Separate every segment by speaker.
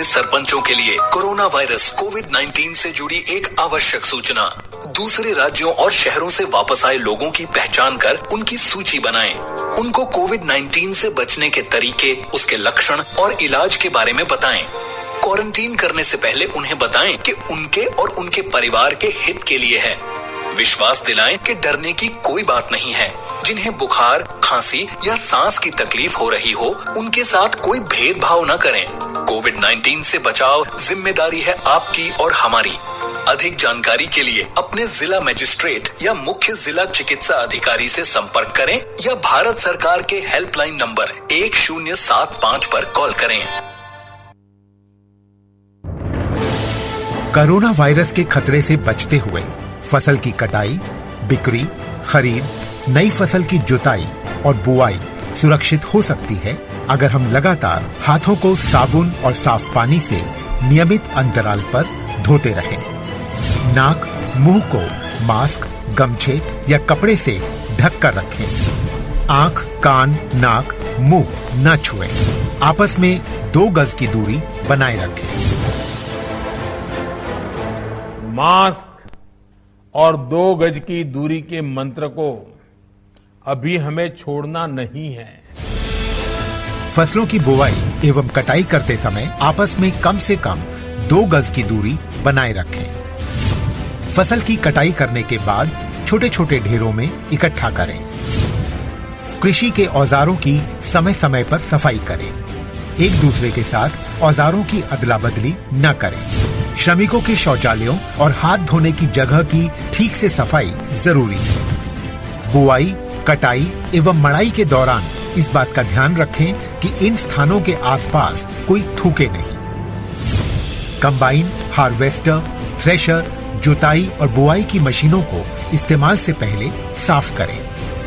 Speaker 1: सरपंचों के लिए कोरोना वायरस कोविड 19 से जुड़ी एक आवश्यक सूचना दूसरे राज्यों और शहरों से वापस आए लोगों की पहचान कर उनकी सूची बनाएं। उनको कोविड 19 से बचने के तरीके उसके लक्षण और इलाज के बारे में बताएं। क्वारंटीन करने से पहले उन्हें बताएं कि उनके और उनके परिवार के हित के लिए है विश्वास दिलाएं कि डरने की कोई बात नहीं है जिन्हें बुखार खांसी या सांस की तकलीफ हो रही हो उनके साथ कोई भेदभाव न करें कोविड 19 से बचाव जिम्मेदारी है आपकी और हमारी अधिक जानकारी के लिए अपने जिला मजिस्ट्रेट या मुख्य जिला चिकित्सा अधिकारी से संपर्क करें या भारत सरकार के हेल्पलाइन नंबर एक शून्य सात पाँच पर कॉल करें
Speaker 2: कोरोना वायरस के खतरे से बचते हुए फसल की कटाई बिक्री खरीद नई फसल की जुताई और बुआई सुरक्षित हो सकती है अगर हम लगातार हाथों को साबुन और साफ पानी से नियमित अंतराल पर धोते रहें। नाक मुंह को मास्क गमछे या कपड़े से ढक कर रखें आंख कान नाक मुंह न छुएं। आपस में दो गज की दूरी बनाए रखें
Speaker 3: मास्क और दो गज की दूरी के मंत्र को अभी हमें छोड़ना नहीं है
Speaker 2: फसलों की बुवाई एवं कटाई करते समय आपस में कम से कम दो गज की दूरी बनाए रखें फसल की कटाई करने के बाद छोटे छोटे ढेरों में इकट्ठा करें कृषि के औजारों की समय समय पर सफाई करें एक दूसरे के साथ औजारों की अदला बदली न करें श्रमिकों के शौचालयों और हाथ धोने की जगह की ठीक से सफाई जरूरी है बुआई कटाई एवं मड़ाई के दौरान इस बात का ध्यान रखें कि इन स्थानों के आसपास कोई थूके नहीं कंबाइन हार्वेस्टर थ्रेशर जुताई और बुआई की मशीनों को इस्तेमाल से पहले साफ करें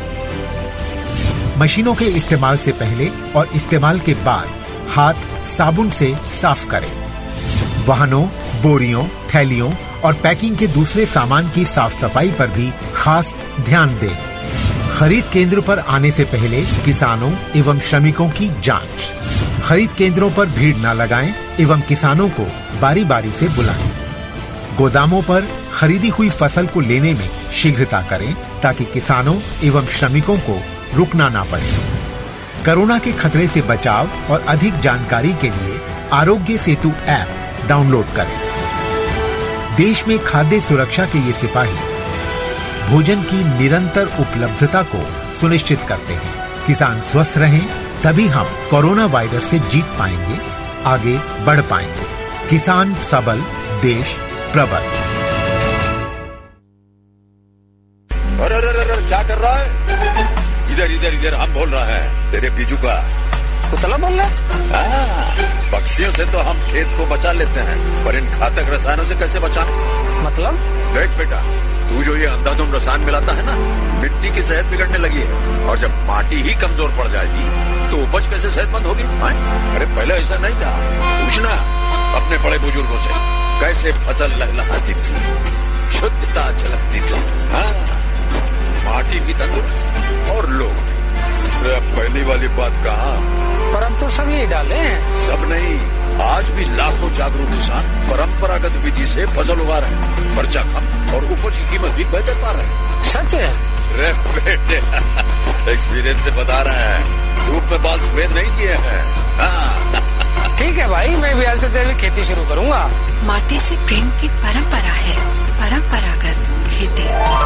Speaker 2: मशीनों के इस्तेमाल से पहले और इस्तेमाल के बाद हाथ साबुन से साफ करें वाहनों बोरियों थैलियों और पैकिंग के दूसरे सामान की साफ सफाई पर भी खास ध्यान दें खरीद केंद्र पर आने से पहले किसानों एवं श्रमिकों की जांच खरीद केंद्रों पर भीड़ न लगाएं एवं किसानों को बारी बारी से बुलाएं गोदामों पर खरीदी हुई फसल को लेने में शीघ्रता करें ताकि किसानों एवं श्रमिकों को रुकना ना पड़े कोरोना के खतरे से बचाव और अधिक जानकारी के लिए आरोग्य सेतु ऐप डाउनलोड करें देश में खाद्य सुरक्षा के ये सिपाही भोजन की निरंतर उपलब्धता को सुनिश्चित करते हैं किसान स्वस्थ रहें तभी हम कोरोना वायरस से जीत पाएंगे आगे बढ़ पाएंगे किसान सबल देश प्रबल
Speaker 4: अरे अरे अरे अरे, क्या कर रहा है इधर इधर इधर हम बोल रहे हैं तेरे बीजू का
Speaker 5: कुतला बोल रहा है
Speaker 4: हाँ, पक्षियों से तो हम खेत को बचा लेते हैं पर इन घातक रसायनों से कैसे बचाएं?
Speaker 5: मतलब
Speaker 4: देख बेटा तू जो ये अंधाधुंध रसायन मिलाता है ना मिट्टी की सेहत बिगड़ने लगी है और जब माटी ही कमजोर पड़ जाएगी तो उपज कैसे सेहतमंद होगी हाँ? अरे पहले ऐसा नहीं था पूछना अपने बड़े बुजुर्गों से कैसे फसल लहलहाती थी शुद्धता झलकती थी हाँ माटी भी तंदुरुस्त और लोग भी अरे अब पहली वाली बात कहा
Speaker 5: पर अब तो सब यही डाले हैं
Speaker 4: सब नहीं आज भी लाखों जागरूक किसान परंपरागत विधि से फसल उगा रहे हैं खर्चा कम और उपज की कीमत भी बेहतर पा रहे हैं
Speaker 5: सच है
Speaker 4: रे बेटे एक्सपीरियंस से बता रहे हैं धूप में बाल सफेद नहीं किए हैं हाँ,
Speaker 5: ठीक है भाई मैं भी आज से तेरी खेती शुरू करूंगा
Speaker 6: माटी से प्रेम की परंपरा है परंपरागत खेती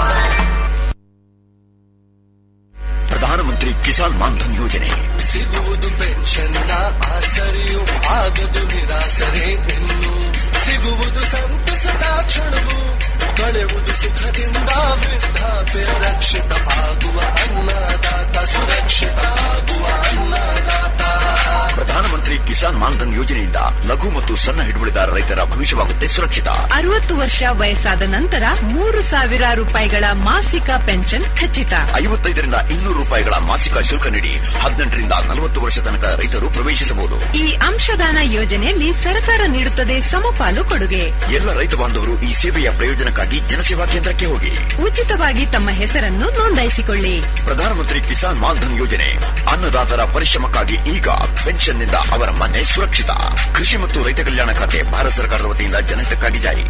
Speaker 7: ಪ್ರಧಾನಮಂತ್ರಿ ಕಿಸಾನ್ ಮಾನ್ಧನ್ ಯೋಜನೆ
Speaker 8: ಸಿಗುವುದು ಪೆನ್ಷನ್ನ ಆಸರೆಯು ಆಗದು ನಿರಾಸರೆ ಇನ್ನು ಸಿಗುವುದು ಸಂತಸದ ಕ್ಷಣವು ಕಳೆಯುವುದು ಸುಖದಿಂದ ವೃದ್ಧಾಪ್ಯ ರಕ್ಷಿತ ಆಗುವ ಅನ್ನದಾತ ಸುರಕ್ಷಿತ ಆಗುವ ಅನ್ನದಾತ
Speaker 7: ಪ್ರಧಾನಮಂತ್ರಿ ಕಿಸಾನ್ ಮಾನ್ಧನ್ ಯೋಜನೆಯಿಂದ ಲಘು ಮತ್ತು ಸಣ್ಣ ಹಿಡುವಳಿದಾರ ರೈತರ ಭವಿಷ್ಯವಾಗುತ್ತೆ ಸುರಕ್ಷಿತ
Speaker 9: ಅರವತ್ತು ವರ್ಷ ವಯಸ್ಸಾದ ನಂತರ ಮೂರು ಸಾವಿರ ರೂಪಾಯಿಗಳ ಮಾಸಿಕ ಪೆನ್ಷನ್ ಖಚಿತ
Speaker 7: ಐವತ್ತೈದರಿಂದ ಇನ್ನೂರು ರೂಪಾಯಿಗಳ ಮಾಸಿಕ ಶುಲ್ಕ ನೀಡಿ ಹದಿನೆಂಟರಿಂದ ನಲವತ್ತು ವರ್ಷ ತನಕ ರೈತರು ಪ್ರವೇಶಿಸಬಹುದು
Speaker 9: ಈ ಅಂಶದಾನ ಯೋಜನೆಯಲ್ಲಿ ಸರ್ಕಾರ ನೀಡುತ್ತದೆ ಸಮಪಾಲು ಕೊಡುಗೆ
Speaker 7: ಎಲ್ಲ ರೈತ ಬಾಂಧವರು ಈ ಸೇವೆಯ ಪ್ರಯೋಜನಕ್ಕಾಗಿ ಜನಸೇವಾ ಕೇಂದ್ರಕ್ಕೆ ಹೋಗಿ
Speaker 9: ಉಚಿತವಾಗಿ ತಮ್ಮ ಹೆಸರನ್ನು ನೋಂದಾಯಿಸಿಕೊಳ್ಳಿ
Speaker 7: ಪ್ರಧಾನಮಂತ್ರಿ ಕಿಸಾನ್ ಮಾನ್ಧನ್ ಯೋಜನೆ ಅನ್ನದಾತರ ಪರಿಶ್ರಮಕ್ಕಾಗಿ ಈಗ ಪೆನ್ಷನ್ನಿಂದ ಅವರ ಮನೆ ಸುರಕ್ಷಿತ ಕೃಷಿ ಮತ್ತು ರೈತ ಕಲ್ಯಾಣ ಖಾತೆ ಭಾರತ ಸರ್ಕಾರದ ವತಿಯಿಂದ ಜನಹಿತಕ್ಕಾಗಿ ಜಾರಿ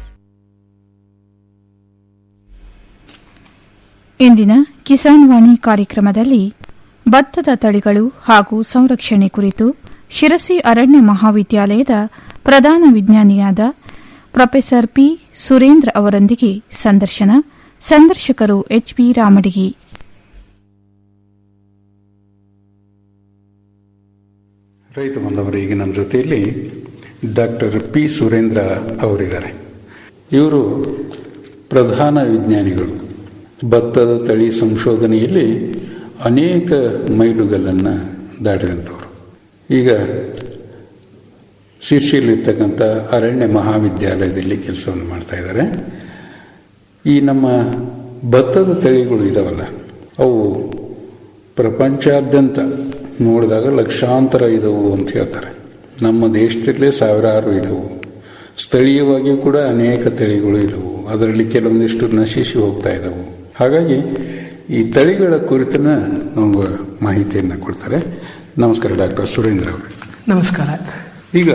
Speaker 10: ಇಂದಿನ ಕಿಸಾನ್ ವಾಣಿ ಕಾರ್ಯಕ್ರಮದಲ್ಲಿ ಭತ್ತದ ತಳಿಗಳು ಹಾಗೂ ಸಂರಕ್ಷಣೆ ಕುರಿತು ಶಿರಸಿ ಅರಣ್ಯ ಮಹಾವಿದ್ಯಾಲಯದ ಪ್ರಧಾನ ವಿಜ್ಞಾನಿಯಾದ ಪ್ರೊಫೆಸರ್ ಪಿ ಸುರೇಂದ್ರ ಅವರೊಂದಿಗೆ ಸಂದರ್ಶನ ಸಂದರ್ಶಕರು ಎಚ್ಪಿ ರಾಮಡಿಗಿ
Speaker 11: ರೈತ ಬಂದವರು ಈಗ ನಮ್ಮ ಜೊತೆಯಲ್ಲಿ ಡಾಕ್ಟರ್ ಪಿ ಸುರೇಂದ್ರ ಅವರಿದ್ದಾರೆ ಇವರು ಪ್ರಧಾನ ವಿಜ್ಞಾನಿಗಳು ಭತ್ತದ ತಳಿ ಸಂಶೋಧನೆಯಲ್ಲಿ ಅನೇಕ ಮೈಲುಗಲ್ಲನ್ನು ದಾಟಿದಂಥವ್ರು ಈಗ ಶಿರ್ಷಿಯಲ್ಲಿರ್ತಕ್ಕಂಥ ಅರಣ್ಯ ಮಹಾವಿದ್ಯಾಲಯದಲ್ಲಿ ಕೆಲಸವನ್ನು ಮಾಡ್ತಾ ಇದ್ದಾರೆ ಈ ನಮ್ಮ ಭತ್ತದ ತಳಿಗಳು ಇದಾವಲ್ಲ ಅವು ಪ್ರಪಂಚಾದ್ಯಂತ ನೋಡಿದಾಗ ಲಕ್ಷಾಂತರ ಇದ್ದವು ಅಂತ ಹೇಳ್ತಾರೆ ನಮ್ಮ ದೇಶದಲ್ಲೇ ಸಾವಿರಾರು ಇದ್ದವು ಸ್ಥಳೀಯವಾಗಿ ಕೂಡ ಅನೇಕ ತಳಿಗಳು ಇದ್ದವು ಅದರಲ್ಲಿ ಕೆಲವೊಂದಿಷ್ಟು ನಶಿಸಿ ಹೋಗ್ತಾ ಇದ್ದವು ಹಾಗಾಗಿ ಈ ತಳಿಗಳ ಕುರಿತನ ನಮಗೆ ಮಾಹಿತಿಯನ್ನು ಕೊಡ್ತಾರೆ ನಮಸ್ಕಾರ ಡಾಕ್ಟರ್ ಸುರೇಂದ್ರ ಅವರು
Speaker 12: ನಮಸ್ಕಾರ
Speaker 11: ಈಗ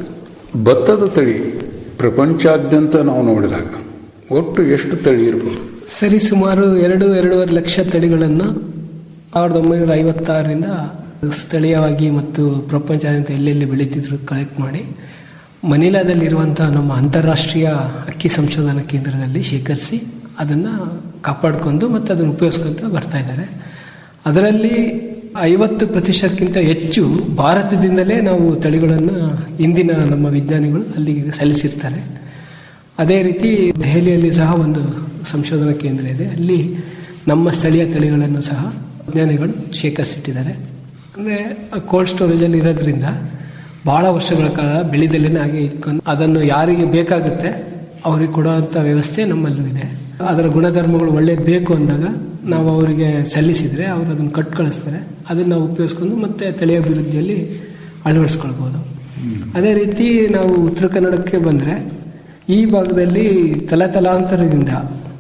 Speaker 11: ಭತ್ತದ ತಳಿ ಪ್ರಪಂಚಾದ್ಯಂತ ನಾವು ನೋಡಿದಾಗ ಒಟ್ಟು ಎಷ್ಟು ತಳಿ ಇರ್ಬೋದು
Speaker 12: ಸರಿ ಸುಮಾರು ಎರಡು ಎರಡೂವರೆ ಲಕ್ಷ ತಳಿಗಳನ್ನು ಸಾವಿರದ ಒಂಬೈನೂರ ಐವತ್ತಾರರಿಂದ ಸ್ಥಳೀಯವಾಗಿ ಮತ್ತು ಪ್ರಪಂಚಾದ್ಯಂತ ಎಲ್ಲೆಲ್ಲಿ ಬೆಳೀತಿದ್ರು ಕಲೆಕ್ಟ್ ಮಾಡಿ ಮನಿಲಾದಲ್ಲಿರುವಂತಹ ನಮ್ಮ ಅಂತಾರಾಷ್ಟ್ರೀಯ ಅಕ್ಕಿ ಸಂಶೋಧನಾ ಕೇಂದ್ರದಲ್ಲಿ ಶೇಖರಿಸಿ ಅದನ್ನು ಕಾಪಾಡಿಕೊಂಡು ಮತ್ತು ಅದನ್ನು ಉಪಯೋಗಿಸ್ಕೊಂತ ಬರ್ತಾ ಇದ್ದಾರೆ ಅದರಲ್ಲಿ ಐವತ್ತು ಪ್ರತಿಶತಕ್ಕಿಂತ ಹೆಚ್ಚು ಭಾರತದಿಂದಲೇ ನಾವು ತಳಿಗಳನ್ನು ಇಂದಿನ ನಮ್ಮ ವಿಜ್ಞಾನಿಗಳು ಅಲ್ಲಿಗೆ ಸಲ್ಲಿಸಿರ್ತಾರೆ ಅದೇ ರೀತಿ ದೆಹಲಿಯಲ್ಲಿ ಸಹ ಒಂದು ಸಂಶೋಧನಾ ಕೇಂದ್ರ ಇದೆ ಅಲ್ಲಿ ನಮ್ಮ ಸ್ಥಳೀಯ ತಳಿಗಳನ್ನು ಸಹ ವಿಜ್ಞಾನಿಗಳು ಶೇಖರಿಸಿಟ್ಟಿದ್ದಾರೆ ಅಂದರೆ ಕೋಲ್ಡ್ ಸ್ಟೋರೇಜಲ್ಲಿ ಇರೋದ್ರಿಂದ ಭಾಳ ವರ್ಷಗಳ ಕಾಲ ಬೆಳೆದಲ್ಲೇ ಹಾಗೆ ಇಟ್ಕೊಂಡು ಅದನ್ನು ಯಾರಿಗೆ ಬೇಕಾಗುತ್ತೆ ಅವ್ರಿಗೆ ಕೊಡುವಂಥ ವ್ಯವಸ್ಥೆ ನಮ್ಮಲ್ಲೂ ಇದೆ ಅದರ ಗುಣಧರ್ಮಗಳು ಒಳ್ಳೇದು ಬೇಕು ಅಂದಾಗ ನಾವು ಅವರಿಗೆ ಸಲ್ಲಿಸಿದರೆ ಅವರು ಅದನ್ನು ಕಟ್ ಕಳಿಸ್ತಾರೆ ಅದನ್ನು ನಾವು ಉಪಯೋಗಿಸ್ಕೊಂಡು ಮತ್ತೆ ತಳಿ ಅಭಿವೃದ್ಧಿಯಲ್ಲಿ ಅಳವಡಿಸ್ಕೊಳ್ಬೋದು ಅದೇ ರೀತಿ ನಾವು ಉತ್ತರ ಕನ್ನಡಕ್ಕೆ ಬಂದರೆ ಈ ಭಾಗದಲ್ಲಿ ತಲತಲಾಂತರದಿಂದ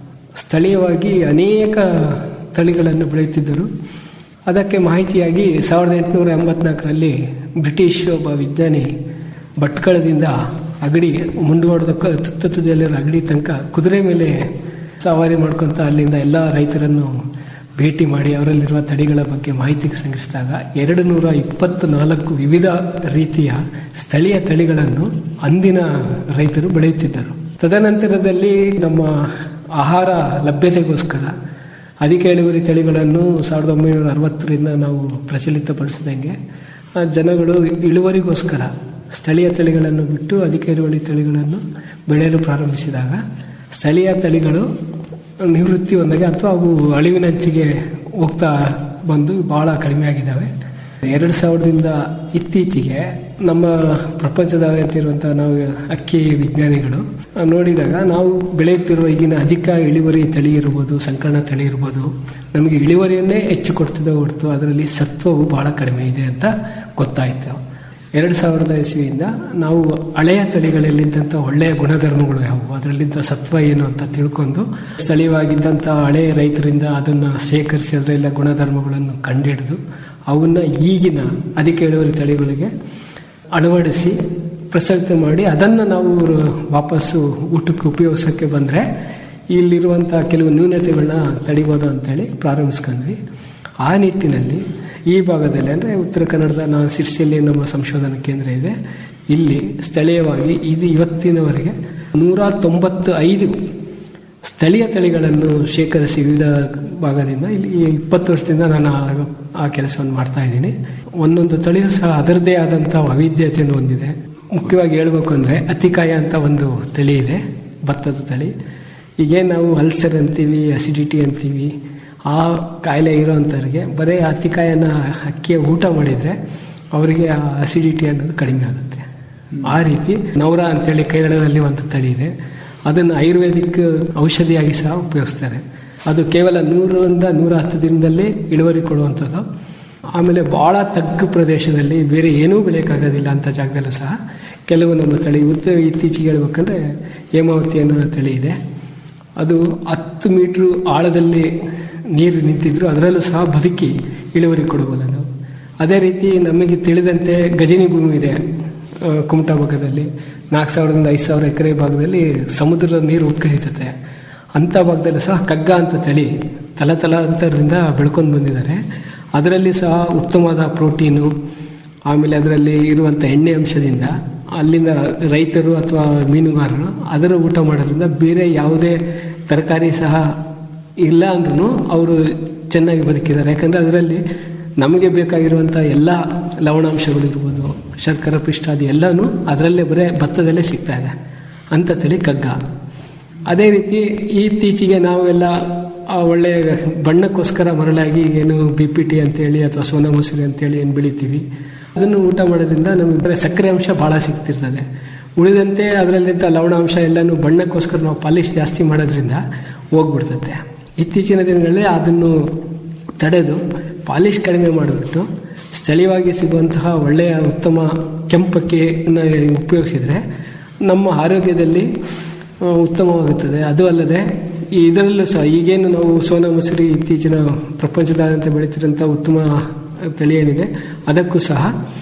Speaker 12: ಸ್ಥಳೀಯವಾಗಿ ಅನೇಕ ತಳಿಗಳನ್ನು ಬೆಳೆಯುತ್ತಿದ್ದರು ಅದಕ್ಕೆ ಮಾಹಿತಿಯಾಗಿ ಸಾವಿರದ ಎಂಟುನೂರ ಎಂಬತ್ನಾಲ್ಕರಲ್ಲಿ ಬ್ರಿಟಿಷ್ ಒಬ್ಬ ವಿಜ್ಞಾನಿ ಭಟ್ಕಳದಿಂದ ಅಗಡಿ ಮುಂಡುಗೋಡದ ತುತ್ತ ತುದಿಯಲ್ಲಿರೋ ಅಗಡಿ ತನಕ ಕುದುರೆ ಮೇಲೆ ಸವಾರಿ ಮಾಡ್ಕೊತ ಅಲ್ಲಿಂದ ಎಲ್ಲ ರೈತರನ್ನು ಭೇಟಿ ಮಾಡಿ ಅವರಲ್ಲಿರುವ ತಳಿಗಳ ಬಗ್ಗೆ ಮಾಹಿತಿ ಸಂಗ್ರಹಿಸಿದಾಗ ಎರಡು ನೂರ ಇಪ್ಪತ್ನಾಲ್ಕು ವಿವಿಧ ರೀತಿಯ ಸ್ಥಳೀಯ ತಳಿಗಳನ್ನು ಅಂದಿನ ರೈತರು ಬೆಳೆಯುತ್ತಿದ್ದರು ತದನಂತರದಲ್ಲಿ ನಮ್ಮ ಆಹಾರ ಲಭ್ಯತೆಗೋಸ್ಕರ ಅಧಿಕ ಇಳುವರಿ ತಳಿಗಳನ್ನು ಸಾವಿರದ ಒಂಬೈನೂರ ಅರವತ್ತರಿಂದ ನಾವು ಪ್ರಚಲಿತಪಡಿಸಿದಂಗೆ ಜನಗಳು ಇಳುವರಿಗೋಸ್ಕರ ಸ್ಥಳೀಯ ತಳಿಗಳನ್ನು ಬಿಟ್ಟು ಅಧಿಕ ಇಳುವರಿ ತಳಿಗಳನ್ನು ಬೆಳೆಯಲು ಪ್ರಾರಂಭಿಸಿದಾಗ ಸ್ಥಳೀಯ ತಳಿಗಳು ನಿವೃತ್ತಿ ಹೊಂದಾಗೆ ಅಥವಾ ಅವು ಅಳಿವಿನಂಚಿಗೆ ಹೋಗ್ತಾ ಬಂದು ಭಾಳ ಕಡಿಮೆ ಆಗಿದ್ದಾವೆ ಎರಡು ಸಾವಿರದಿಂದ ಇತ್ತೀಚೆಗೆ ನಮ್ಮ ಪ್ರಪಂಚದಾದ್ಯಂತ ಇರುವಂಥ ನಾವು ಅಕ್ಕಿ ವಿಜ್ಞಾನಿಗಳು ನೋಡಿದಾಗ ನಾವು ಬೆಳೆಯುತ್ತಿರುವ ಈಗಿನ ಅಧಿಕ ಇಳುವರಿ ತಳಿ ಇರ್ಬೋದು ಸಂಕರಣ ತಳಿ ಇರ್ಬೋದು ನಮಗೆ ಇಳುವರಿಯನ್ನೇ ಹೆಚ್ಚು ಕೊಡ್ತಿದ್ದ ಹೊರತು ಅದರಲ್ಲಿ ಸತ್ವವು ಬಹಳ ಕಡಿಮೆ ಇದೆ ಅಂತ ಗೊತ್ತಾಯಿತು ಎರಡು ಸಾವಿರದ ಇಸ್ವಿಯಿಂದ ನಾವು ಹಳೆಯ ತಳಿಗಳಲ್ಲಿದ್ದಂಥ ಒಳ್ಳೆಯ ಗುಣಧರ್ಮಗಳು ಯಾವುವು ಅದರಲ್ಲಿದ್ದ ಸತ್ವ ಏನು ಅಂತ ತಿಳ್ಕೊಂಡು ಸ್ಥಳೀಯವಾಗಿದ್ದಂಥ ಹಳೆಯ ರೈತರಿಂದ ಅದನ್ನು ಶೇಖರಿಸಿ ಅದರೆಲ್ಲ ಗುಣಧರ್ಮಗಳನ್ನು ಕಂಡುಹಿಡಿದು ಅವನ್ನ ಈಗಿನ ಅಧಿಕ ಇಳುವರಿ ತಳಿಗಳಿಗೆ ಅಳವಡಿಸಿ ಪ್ರಸಕ್ತ ಮಾಡಿ ಅದನ್ನು ನಾವು ವಾಪಸ್ಸು ಊಟಕ್ಕೆ ಉಪಯೋಗಿಸೋಕ್ಕೆ ಬಂದರೆ ಇಲ್ಲಿರುವಂಥ ಕೆಲವು ನ್ಯೂನತೆಗಳನ್ನ ತಡಿಬೋದು ಅಂತೇಳಿ ಪ್ರಾರಂಭಿಸ್ಕೊಂಡ್ವಿ ಆ ನಿಟ್ಟಿನಲ್ಲಿ ಈ ಭಾಗದಲ್ಲಿ ಅಂದರೆ ಉತ್ತರ ಕನ್ನಡದ ನಾನು ಸಿರ್ಸಿಯಲ್ಲಿ ನಮ್ಮ ಸಂಶೋಧನಾ ಕೇಂದ್ರ ಇದೆ ಇಲ್ಲಿ ಸ್ಥಳೀಯವಾಗಿ ಇದು ಇವತ್ತಿನವರೆಗೆ ನೂರ ತೊಂಬತ್ತು ಐದು ಸ್ಥಳೀಯ ತಳಿಗಳನ್ನು ಶೇಖರಿಸಿ ವಿವಿಧ ಭಾಗದಿಂದ ಇಲ್ಲಿ ಇಪ್ಪತ್ತು ವರ್ಷದಿಂದ ನಾನು ಆ ಕೆಲಸವನ್ನು ಮಾಡ್ತಾ ಇದ್ದೀನಿ ಒಂದೊಂದು ತಳಿಯೂ ಸಹ ಅದರದ್ದೇ ಆದಂಥ ವೈವಿಧ್ಯತೆಯನ್ನು ಹೊಂದಿದೆ ಮುಖ್ಯವಾಗಿ ಹೇಳಬೇಕು ಅಂದರೆ ಅತಿಕಾಯ ಅಂತ ಒಂದು ತಳಿ ಇದೆ ಭತ್ತದ ತಳಿ ಈಗೇನು ನಾವು ಅಲ್ಸರ್ ಅಂತೀವಿ ಅಸಿಡಿಟಿ ಅಂತೀವಿ ಆ ಕಾಯಿಲೆ ಇರೋವಂಥವ್ರಿಗೆ ಬರೀ ಅತಿಕಾಯನ ಅಕ್ಕಿಯ ಊಟ ಮಾಡಿದರೆ ಅವರಿಗೆ ಆ ಅಸಿಡಿಟಿ ಅನ್ನೋದು ಕಡಿಮೆ ಆಗುತ್ತೆ ಆ ರೀತಿ ನವರ ಅಂತೇಳಿ ಕೇರಳದಲ್ಲಿ ಒಂದು ತಳಿ ಇದೆ ಅದನ್ನು ಆಯುರ್ವೇದಿಕ್ ಔಷಧಿಯಾಗಿ ಸಹ ಉಪಯೋಗಿಸ್ತಾರೆ ಅದು ಕೇವಲ ನೂರರಿಂದ ನೂರ ಹತ್ತು ದಿನದಲ್ಲಿ ಇಳುವರಿ ಕೊಡುವಂಥದ್ದು ಆಮೇಲೆ ಭಾಳ ತಗ್ಗು ಪ್ರದೇಶದಲ್ಲಿ ಬೇರೆ ಏನೂ ಬೆಳೆಯೋಕ್ಕಾಗೋದಿಲ್ಲ ಅಂತ ಜಾಗದಲ್ಲೂ ಸಹ ಕೆಲವು ನಮ್ಮ ತಳಿ ಉದ್ದ ಇತ್ತೀಚೆಗೆ ಹೇಳ್ಬೇಕಂದ್ರೆ ಹೇಮಾವತಿ ಅನ್ನೋ ತಳಿ ಇದೆ ಅದು ಹತ್ತು ಮೀಟ್ರು ಆಳದಲ್ಲಿ ನೀರು ನಿಂತಿದ್ರು ಅದರಲ್ಲೂ ಸಹ ಬದುಕಿ ಇಳುವರಿ ಕೊಡಬಲ್ಲದು ಅದೇ ರೀತಿ ನಮಗೆ ತಿಳಿದಂತೆ ಗಜನಿ ಭೂಮಿ ಇದೆ ಆ, ಕುಮಟಾ ಭಾಗದಲ್ಲಿ ನಾಲ್ಕು ಸಾವಿರದಿಂದ ಐದು ಸಾವಿರ ಎಕರೆ ಭಾಗದಲ್ಲಿ ಸಮುದ್ರದ ನೀರು ಉಕ್ಕರಿತತೆ ಅಂಥ ಭಾಗದಲ್ಲಿ ಸಹ ಕಗ್ಗ ಅಂತ ತಳಿ ತಲತಲಾಂತರದಿಂದ ಬೆಳ್ಕೊಂಡು ಬಂದಿದ್ದಾರೆ ಅದರಲ್ಲಿ ಸಹ ಉತ್ತಮವಾದ ಪ್ರೋಟೀನು ಆಮೇಲೆ ಅದರಲ್ಲಿ ಇರುವಂಥ ಎಣ್ಣೆ ಅಂಶದಿಂದ ಅಲ್ಲಿಂದ ರೈತರು ಅಥವಾ ಮೀನುಗಾರರು ಅದರ ಊಟ ಮಾಡೋದ್ರಿಂದ ಬೇರೆ ಯಾವುದೇ ತರಕಾರಿ ಸಹ ಇಲ್ಲ ಅಂದ್ರೂ ಅವರು ಚೆನ್ನಾಗಿ ಬದುಕಿದ್ದಾರೆ ಯಾಕಂದರೆ ಅದರಲ್ಲಿ ನಮಗೆ ಬೇಕಾಗಿರುವಂಥ ಎಲ್ಲ ಲವಣಾಂಶಗಳು ಇರ್ಬೋದು ಶರ್ಕರ ಪಿಷ್ಟಾದಿ ಎಲ್ಲನೂ ಅದರಲ್ಲೇ ಬರೀ ಭತ್ತದಲ್ಲೇ ಸಿಗ್ತಾ ಇದೆ ಅಂತ ತಳಿ ಕಗ್ಗ ಅದೇ ರೀತಿ ಇತ್ತೀಚೆಗೆ ನಾವೆಲ್ಲ ಆ ಒಳ್ಳೆಯ ಬಣ್ಣಕ್ಕೋಸ್ಕರ ಮರಳಾಗಿ ಏನು ಬಿ ಪಿ ಟಿ ಅಂತೇಳಿ ಅಥವಾ ಸೋನಾ ಮಸೂರಿ ಅಂತೇಳಿ ಏನು ಬೆಳಿತೀವಿ ಅದನ್ನು ಊಟ ಮಾಡೋದ್ರಿಂದ ನಮಗೆ ಬರೀ ಸಕ್ಕರೆ ಅಂಶ ಭಾಳ ಸಿಗ್ತಿರ್ತದೆ ಉಳಿದಂತೆ ಅದರಲ್ಲಿಂಥ ಲವಣಾಂಶ ಎಲ್ಲನೂ ಬಣ್ಣಕ್ಕೋಸ್ಕರ ನಾವು ಪಾಲಿಶ್ ಜಾಸ್ತಿ ಮಾಡೋದ್ರಿಂದ ಹೋಗ್ಬಿಡ್ತತೆ ಇತ್ತೀಚಿನ ದಿನಗಳಲ್ಲಿ ಅದನ್ನು ತಡೆದು ಪಾಲಿಶ್ ಕಡಿಮೆ ಮಾಡಿಬಿಟ್ಟು ಸ್ಥಳೀಯವಾಗಿ ಸಿಗುವಂತಹ ಒಳ್ಳೆಯ ಉತ್ತಮ ಕೆಂಪಕ್ಕಿಯನ್ನು ಉಪಯೋಗಿಸಿದರೆ ನಮ್ಮ ಆರೋಗ್ಯದಲ್ಲಿ ಆ, ಉತ್ತಮವಾಗುತ್ತದೆ ಅದು ಅಲ್ಲದೆ ಈ ಇದರಲ್ಲೂ ಸಹ ಈಗೇನು ನಾವು ಸೋನಾ ಮಸೂರಿ ಇತ್ತೀಚಿನ ಪ್ರಪಂಚದಾದ್ಯಂತ ಬೆಳೀತಿರೋಂಥ ಉತ್ತಮ ತಳಿ ಏನಿದೆ ಅದಕ್ಕೂ ಸಹ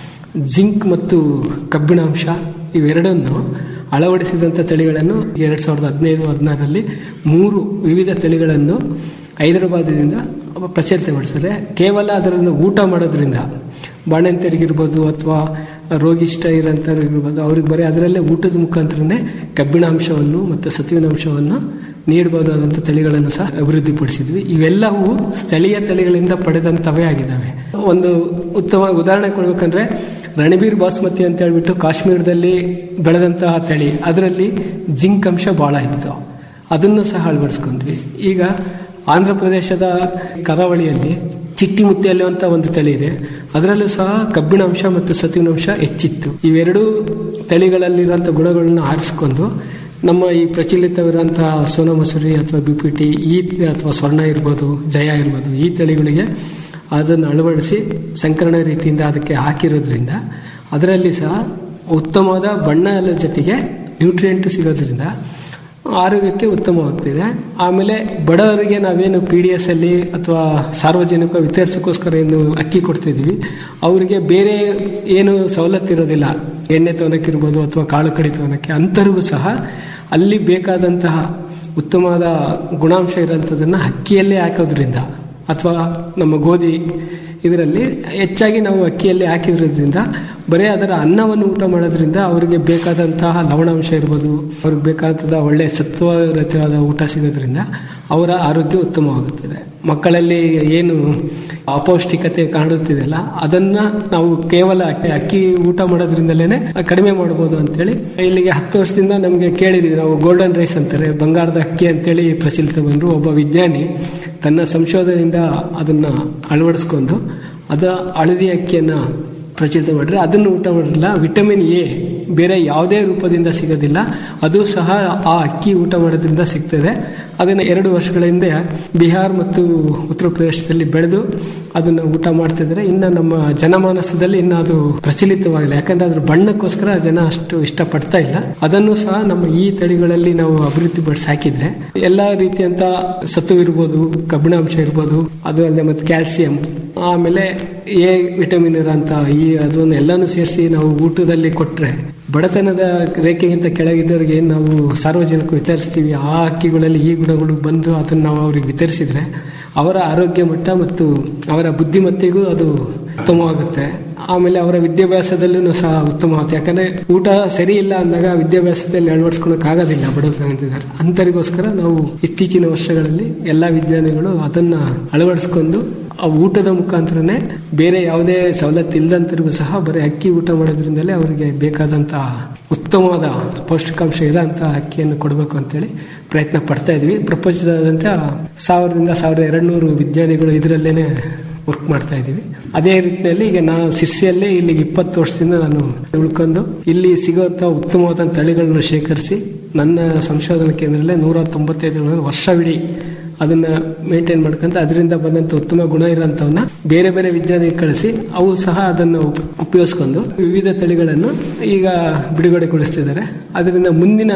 Speaker 12: ಜಿಂಕ್ ಮತ್ತು ಕಬ್ಬಿಣಾಂಶ ಇವೆರಡನ್ನು ಅಳವಡಿಸಿದಂಥ ತಳಿಗಳನ್ನು ಎರಡು ಸಾವಿರದ ಹದಿನೈದು ಹದಿನಾರರಲ್ಲಿ ಮೂರು ವಿವಿಧ ತಳಿಗಳನ್ನು ಹೈದರಾಬಾದಿನಿಂದ ಪ್ರಚಲಿತಗೊಳಿಸಿದ್ರೆ ಕೇವಲ ಅದರಿಂದ ಊಟ ಮಾಡೋದ್ರಿಂದ ಬಾಣಂತಿಯರಿಗಿರ್ಬೋದು ಅಥವಾ ರೋಗಿಷ್ಠ ಇರೋಂಥವ್ರಿಗಿರ್ಬೋದು ಅವ್ರಿಗೆ ಬರೀ ಅದರಲ್ಲೇ ಊಟದ ಮುಖಾಂತರನೇ ಕಬ್ಬಿಣಾಂಶವನ್ನು ಮತ್ತು ಸತುವಿನಾಂಶವನ್ನು ನೀಡಬಹುದಾದಂಥ ತಳಿಗಳನ್ನು ಸಹ ಅಭಿವೃದ್ಧಿಪಡಿಸಿದ್ವಿ ಇವೆಲ್ಲವೂ ಸ್ಥಳೀಯ ತಳಿಗಳಿಂದ ಪಡೆದಂಥವೇ ಆಗಿದ್ದಾವೆ ಒಂದು ಉತ್ತಮ ಉದಾಹರಣೆ ಕೊಡ್ಬೇಕಂದ್ರೆ ರಣಬೀರ್ ಬಾಸ್ಮತಿ ಅಂತ ಹೇಳ್ಬಿಟ್ಟು ಕಾಶ್ಮೀರದಲ್ಲಿ ಬೆಳೆದಂತಹ ತಳಿ ಅದರಲ್ಲಿ ಜಿಂಕ್ ಅಂಶ ಭಾಳ ಇತ್ತು ಅದನ್ನು ಸಹ ಅಳವಡಿಸ್ಕೊಂಡ್ವಿ ಈಗ ಆಂಧ್ರ ಪ್ರದೇಶದ ಕರಾವಳಿಯಲ್ಲಿ ಚಿಟ್ಟಿ ಮುತ್ತಿಯಲ್ಲಿ ಅಂತ ಒಂದು ತಳಿ ಇದೆ ಅದರಲ್ಲೂ ಸಹ ಕಬ್ಬಿಣಾಂಶ ಮತ್ತು ಸತುವಿನಾಂಶ ಹೆಚ್ಚಿತ್ತು ಇವೆರಡೂ ತಳಿಗಳಲ್ಲಿರುವಂಥ ಗುಣಗಳನ್ನು ಆರಿಸ್ಕೊಂಡು ನಮ್ಮ ಈ ಪ್ರಚಲಿತವಿರುವಂತಹ ಸೋನಾ ಮಸೂರಿ ಅಥವಾ ಬಿ ಪಿ ಟಿ ಈ ಅಥವಾ ಸ್ವರ್ಣ ಇರ್ಬೋದು ಜಯ ಇರ್ಬೋದು ಈ ತಳಿಗಳಿಗೆ ಅದನ್ನು ಅಳವಡಿಸಿ ಸಂಕರಣ ರೀತಿಯಿಂದ ಅದಕ್ಕೆ ಹಾಕಿರೋದ್ರಿಂದ ಅದರಲ್ಲಿ ಸಹ ಉತ್ತಮವಾದ ಬಣ್ಣದ ಜೊತೆಗೆ ನ್ಯೂಟ್ರಿಯೆಂಟ್ ಸಿಗೋದ್ರಿಂದ ಆರೋಗ್ಯಕ್ಕೆ ಉತ್ತಮವಾಗ್ತಿದೆ ಆಮೇಲೆ ಬಡವರಿಗೆ ನಾವೇನು ಪಿ ಡಿ ಎಸ್ ಅಲ್ಲಿ ಅಥವಾ ಸಾರ್ವಜನಿಕ ವಿತರಿಸೋಕ್ಕೋಸ್ಕರ ಏನು ಅಕ್ಕಿ ಕೊಡ್ತಿದ್ದೀವಿ ಅವರಿಗೆ ಬೇರೆ ಏನು ಸವಲತ್ತು ಇರೋದಿಲ್ಲ ಎಣ್ಣೆ ತೊಗೊಳಕ್ಕಿರ್ಬೋದು ಅಥವಾ ಕಾಳು ಕಡಿ ತೊಗೊಳಕ್ಕೆ ಅಂಥವ್ರಿಗೂ ಸಹ ಅಲ್ಲಿ ಬೇಕಾದಂತಹ ಉತ್ತಮವಾದ ಗುಣಾಂಶ ಇರೋಂಥದ್ದನ್ನು ಅಕ್ಕಿಯಲ್ಲೇ ಹಾಕೋದ್ರಿಂದ ಅಥವಾ ನಮ್ಮ ಗೋಧಿ ಇದರಲ್ಲಿ ಹೆಚ್ಚಾಗಿ ನಾವು ಅಕ್ಕಿಯಲ್ಲಿ ಹಾಕಿದ್ರಿಂದ ಬರೀ ಅದರ ಅನ್ನವನ್ನು ಊಟ ಮಾಡೋದ್ರಿಂದ ಅವರಿಗೆ ಬೇಕಾದಂತಹ ಲವಣಾಂಶ ಇರ್ಬೋದು ಅವ್ರಿಗೆ ಬೇಕಾದಂತಹ ಒಳ್ಳೆಯ ಸತ್ವರತವಾದ ಊಟ ಸಿಗೋದ್ರಿಂದ ಅವರ ಆರೋಗ್ಯ ಉತ್ತಮವಾಗುತ್ತದೆ ಮಕ್ಕಳಲ್ಲಿ ಏನು ಅಪೌಷ್ಟಿಕತೆ ಕಾಣುತ್ತಿದೆಯಲ್ಲ ಅದನ್ನ ನಾವು ಕೇವಲ ಅಕ್ಕಿ- ಅಕ್ಕಿ ಊಟ ಮಾಡೋದ್ರಿಂದಲೇ ಕಡಿಮೆ ಮಾಡ್ಬೋದು ಅಂತೇಳಿ ಇಲ್ಲಿಗೆ ಹತ್ತು ವರ್ಷದಿಂದ ನಮಗೆ ಕೇಳಿದ್ವಿ ನಾವು ಗೋಲ್ಡನ್ ರೈಸ್ ಅಂತಾರೆ ಬಂಗಾರದ ಅಕ್ಕಿ ಅಂತೇಳಿ ಪ್ರಚಲಿತ ಬಂದರು ಒಬ್ಬ ವಿಜ್ಞಾನಿ ತನ್ನ ಸಂಶೋಧನೆಯಿಂದ ಅದನ್ನ ಅಳವಡಿಸ್ಕೊಂಡು ಅದ ಹಳದಿ ಅಕ್ಕಿಯನ್ನ ಪ್ರಚಲಿತ ಮಾಡಿದ್ರೆ ಅದನ್ನು ಊಟ ಮಾಡಿರಲಿಲ್ಲ ವಿಟಮಿನ್ ಎ ಬೇರೆ ಯಾವುದೇ ರೂಪದಿಂದ ಸಿಗೋದಿಲ್ಲ ಅದು ಸಹ ಆ ಅಕ್ಕಿ ಊಟ ಮಾಡೋದ್ರಿಂದ ಸಿಗ್ತದೆ ಅದನ್ನು ಎರಡು ವರ್ಷಗಳ ಹಿಂದೆ ಬಿಹಾರ್ ಮತ್ತು ಉತ್ತರ ಪ್ರದೇಶದಲ್ಲಿ ಬೆಳೆದು ಅದನ್ನು ಊಟ ಮಾಡ್ತಿದ್ದಾರೆ ಇನ್ನು ನಮ್ಮ ಜನಮಾನಸದಲ್ಲಿ ಇನ್ನು ಅದು ಪ್ರಚಲಿತವಾಗಿಲ್ಲ ಯಾಕಂದ್ರೆ ಅದ್ರ ಬಣ್ಣಕ್ಕೋಸ್ಕರ ಜನ ಅಷ್ಟು ಇಷ್ಟಪಡ್ತಾ ಇಲ್ಲ ಅದನ್ನು ಸಹ ನಮ್ಮ ಈ ತಳಿಗಳಲ್ಲಿ ನಾವು ಅಭಿವೃದ್ಧಿ ಪಡಿಸಿ ಹಾಕಿದ್ರೆ ಎಲ್ಲಾ ರೀತಿಯಂತ ಸತ್ತು ಇರ್ಬೋದು ಕಬ್ಬಿಣಾಂಶ ಇರ್ಬೋದು ಅದು ಅಲ್ಲದೆ ಮತ್ತೆ ಕ್ಯಾಲ್ಸಿಯಂ ಆಮೇಲೆ ಎ ವಿಟಮಿನ್ ಇರೋಂಥ ಈ ಅದನ್ನು ಎಲ್ಲಾನು ಸೇರಿಸಿ ನಾವು ಊಟದಲ್ಲಿ ಕೊಟ್ರೆ ಬಡತನದ ರೇಖೆಗಿಂತ ಕೆಳಗಿದ್ದವರಿಗೆ ಏನು ನಾವು ಸಾರ್ವಜನಿಕ ವಿತರಿಸ್ತೀವಿ ಆ ಅಕ್ಕಿಗಳಲ್ಲಿ ಈ ಗುಣಗಳು ಬಂದು ಅದನ್ನು ನಾವು ಅವ್ರಿಗೆ ವಿತರಿಸಿದ್ರೆ ಅವರ ಆರೋಗ್ಯ ಮಟ್ಟ ಮತ್ತು ಅವರ ಬುದ್ಧಿಮತ್ತೆಗೂ ಅದು ಉತ್ತಮವಾಗುತ್ತೆ ಆಮೇಲೆ ಅವರ ವಿದ್ಯಾಭ್ಯಾಸದಲ್ಲೂ ಸಹ ಉತ್ತಮವಾಗುತ್ತೆ ಯಾಕಂದ್ರೆ ಊಟ ಸರಿ ಇಲ್ಲ ಅಂದಾಗ ವಿದ್ಯಾಭ್ಯಾಸದಲ್ಲಿ ಅಳವಡಿಸ್ಕೊಳಕ್ ಆಗೋದಿಲ್ಲ ಬಡತನದಿದ್ದಾರೆ ಅಂತರಿಗೋಸ್ಕರ ನಾವು ಇತ್ತೀಚಿನ ವರ್ಷಗಳಲ್ಲಿ ಎಲ್ಲಾ ವಿಜ್ಞಾನಿಗಳು ಅದನ್ನ ಅಳವಡಿಸ್ಕೊಂಡು ಆ ಊಟದ ಮುಖಾಂತರನೇ ಬೇರೆ ಯಾವುದೇ ಸವಲತ್ತು ಇಲ್ಲದಂತರಿಗೂ ಸಹ ಬರೀ ಅಕ್ಕಿ ಊಟ ಮಾಡೋದ್ರಿಂದಲೇ ಅವರಿಗೆ ಬೇಕಾದಂತಹ ಉತ್ತಮವಾದ ಪೌಷ್ಟಿಕಾಂಶ ಇರೋಂಥ ಅಕ್ಕಿಯನ್ನು ಕೊಡಬೇಕು ಅಂತೇಳಿ ಪ್ರಯತ್ನ ಪಡ್ತಾ ಇದ್ವಿ ಪ್ರಪಂಚದಾದ್ಯಂತ ಸಾವಿರದಿಂದ ಸಾವಿರದ ಎರಡು ನೂರು ವಿಜ್ಞಾನಿಗಳು ಇದರಲ್ಲೇನೆ ವರ್ಕ್ ಮಾಡ್ತಾ ಇದ್ದೀವಿ ಅದೇ ರೀತಿಯಲ್ಲಿ ಈಗ ನಾನು ಸಿರ್ಸಿಯಲ್ಲೇ ಇಲ್ಲಿಗೆ ಇಪ್ಪತ್ತು ವರ್ಷದಿಂದ ನಾನು ಉಳ್ಕೊಂಡು ಇಲ್ಲಿ ಸಿಗುವಂಥ ಉತ್ತಮವಾದ ತಳಿಗಳನ್ನು ಶೇಖರಿಸಿ ನನ್ನ ಸಂಶೋಧನಾ ಕೇಂದ್ರದಲ್ಲೇ ನೂರ ತೊಂಬತ್ತೈದು ವರ್ಷವಿಡೀ ಅದನ್ನ ಮೇಂಟೈನ್ ಮಾಡ್ಕೊಂತ ಅದರಿಂದ ಬಂದಂತ ಉತ್ತಮ ಗುಣ ಇರೋಂಥವನ್ನ ಬೇರೆ ಬೇರೆ ವಿಜ್ಞಾನಿ ಕಳಿಸಿ ಅವು ಸಹ ಅದನ್ನು ಉಪ- ಉಪಯೋಗಿಸ್ಕೊಂಡು ವಿವಿಧ ತಳಿಗಳನ್ನು ಈಗ ಬಿಡುಗಡೆಗೊಳಿಸ್ತಿದ್ದಾರೆ ಅದರಿಂದ ಮುಂದಿನ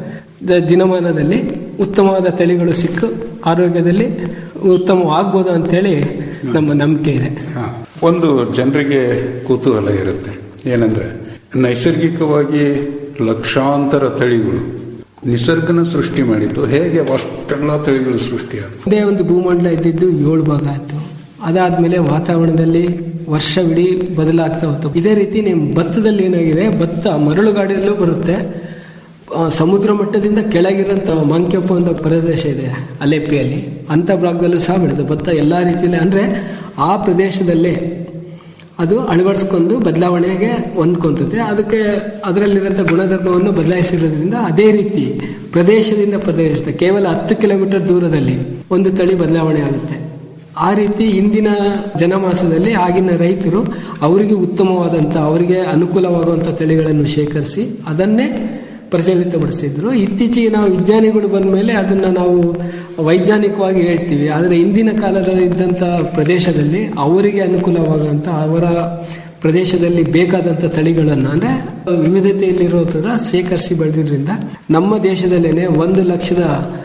Speaker 12: ದ- ದಿನಮಾನದಲ್ಲಿ ಉತ್ತಮವಾದ ತಳಿಗಳು ಸಿಕ್ಕು ಆರೋಗ್ಯದಲ್ಲಿ ಉತ್ತಮವಾಗ್ಬೋದು ಅಂತೇಳಿ ನಮ್ಮ ನಂಬಿಕೆ ಇದೆ
Speaker 11: ಒಂದು ಜನರಿಗೆ ಕುತೂಹಲ ಇರುತ್ತೆ ಏನಂದ್ರೆ ನೈಸರ್ಗಿಕವಾಗಿ ಲಕ್ಷಾಂತರ ತಳಿಗಳು ನಿಸರ್ಗನ ಸೃಷ್ಟಿ ಮಾಡಿದ್ದು ಹೇಗೆ ಅಷ್ಟೆಲ್ಲ ತಳಿಗಳು ಸೃಷ್ಟಿಯಾದ
Speaker 12: ಒಂದೇ ಒಂದು ಭೂಮಂಡಲ ಇದ್ದಿದ್ದು ಏಳು ಭಾಗ ಆಯ್ತು ಅದಾದ್ಮೇಲೆ ವಾತಾವರಣದಲ್ಲಿ ವರ್ಷವಿಡೀ ಬದಲಾಗ್ತಾ ಹೋಯ್ತು ಇದೇ ರೀತಿ ನಿಮ್ಮ ಭತ್ತದಲ್ಲಿ ಏನಾಗಿದೆ ಭತ್ತ ಮರಳುಗಾಡಿಯಲ್ಲೂ ಬರುತ್ತೆ ಆ, ಸಮುದ್ರ ಮಟ್ಟದಿಂದ ಕೆಳಗಿರೋಂಥ ಮಂಕ್ಯಪ್ಪ ಅಂತ ಪ್ರದೇಶ ಇದೆ ಅಲೆಪ್ಪಿಯಲ್ಲಿ ಅಂಥ ಭಾಗದಲ್ಲೂ ಸಹ ಬೆಳೆದು ಭತ್ತ ಎಲ್ಲ ರೀತಿಯಲ್ಲಿ ಅಂದರೆ ಆ ಪ್ರದೇಶದಲ್ಲೇ ಅದು ಅಳವಡಿಸ್ಕೊಂಡು ಬದಲಾವಣೆಗೆ ಹೊಂದ್ಕೊಂತದೆ ಅದಕ್ಕೆ ಅದರಲ್ಲಿರೋಂಥ ಗುಣಧರ್ಮವನ್ನು ಬದಲಾಯಿಸಿರೋದ್ರಿಂದ ಅದೇ ರೀತಿ ಪ್ರದೇಶದಿಂದ ಪ್ರದೇಶದ ಕೇವಲ ಹತ್ತು ಕಿಲೋಮೀಟರ್ ದೂರದಲ್ಲಿ ಒಂದು ತಳಿ ಬದಲಾವಣೆ ಆಗುತ್ತೆ ಆ ರೀತಿ ಇಂದಿನ ಜನಮಾಸದಲ್ಲಿ ಆಗಿನ ರೈತರು ಅವರಿಗೆ ಉತ್ತಮವಾದಂಥ ಅವರಿಗೆ ಅನುಕೂಲವಾಗುವಂಥ ತಳಿಗಳನ್ನು ಶೇಖರಿಸಿ ಅದನ್ನೇ ಪ್ರಚಲಿತಪಡಿಸಿದ್ರು ಇತ್ತೀಚೆಗೆ ನಾವು ವಿಜ್ಞಾನಿಗಳು ಬಂದ ಮೇಲೆ ಅದನ್ನ ನಾವು ವೈಜ್ಞಾನಿಕವಾಗಿ ಹೇಳ್ತೀವಿ ಆದರೆ ಇಂದಿನ ಕಾಲದ ಇದ್ದಂಥ ಪ್ರದೇಶದಲ್ಲಿ ಅವರಿಗೆ ಅನುಕೂಲವಾಗುವಂಥ ಅವರ ಪ್ರದೇಶದಲ್ಲಿ ಬೇಕಾದಂಥ ತಳಿಗಳನ್ನು ಅಂದರೆ ವಿವಿಧತೆಯಲ್ಲಿರೋದನ್ನ ಶೇಖರಿಸಿ ಬೆಳೆದಿದ್ರಿಂದ ನಮ್ಮ ದೇಶದಲ್ಲೇನೆ ಒಂದು ಲಕ್ಷದ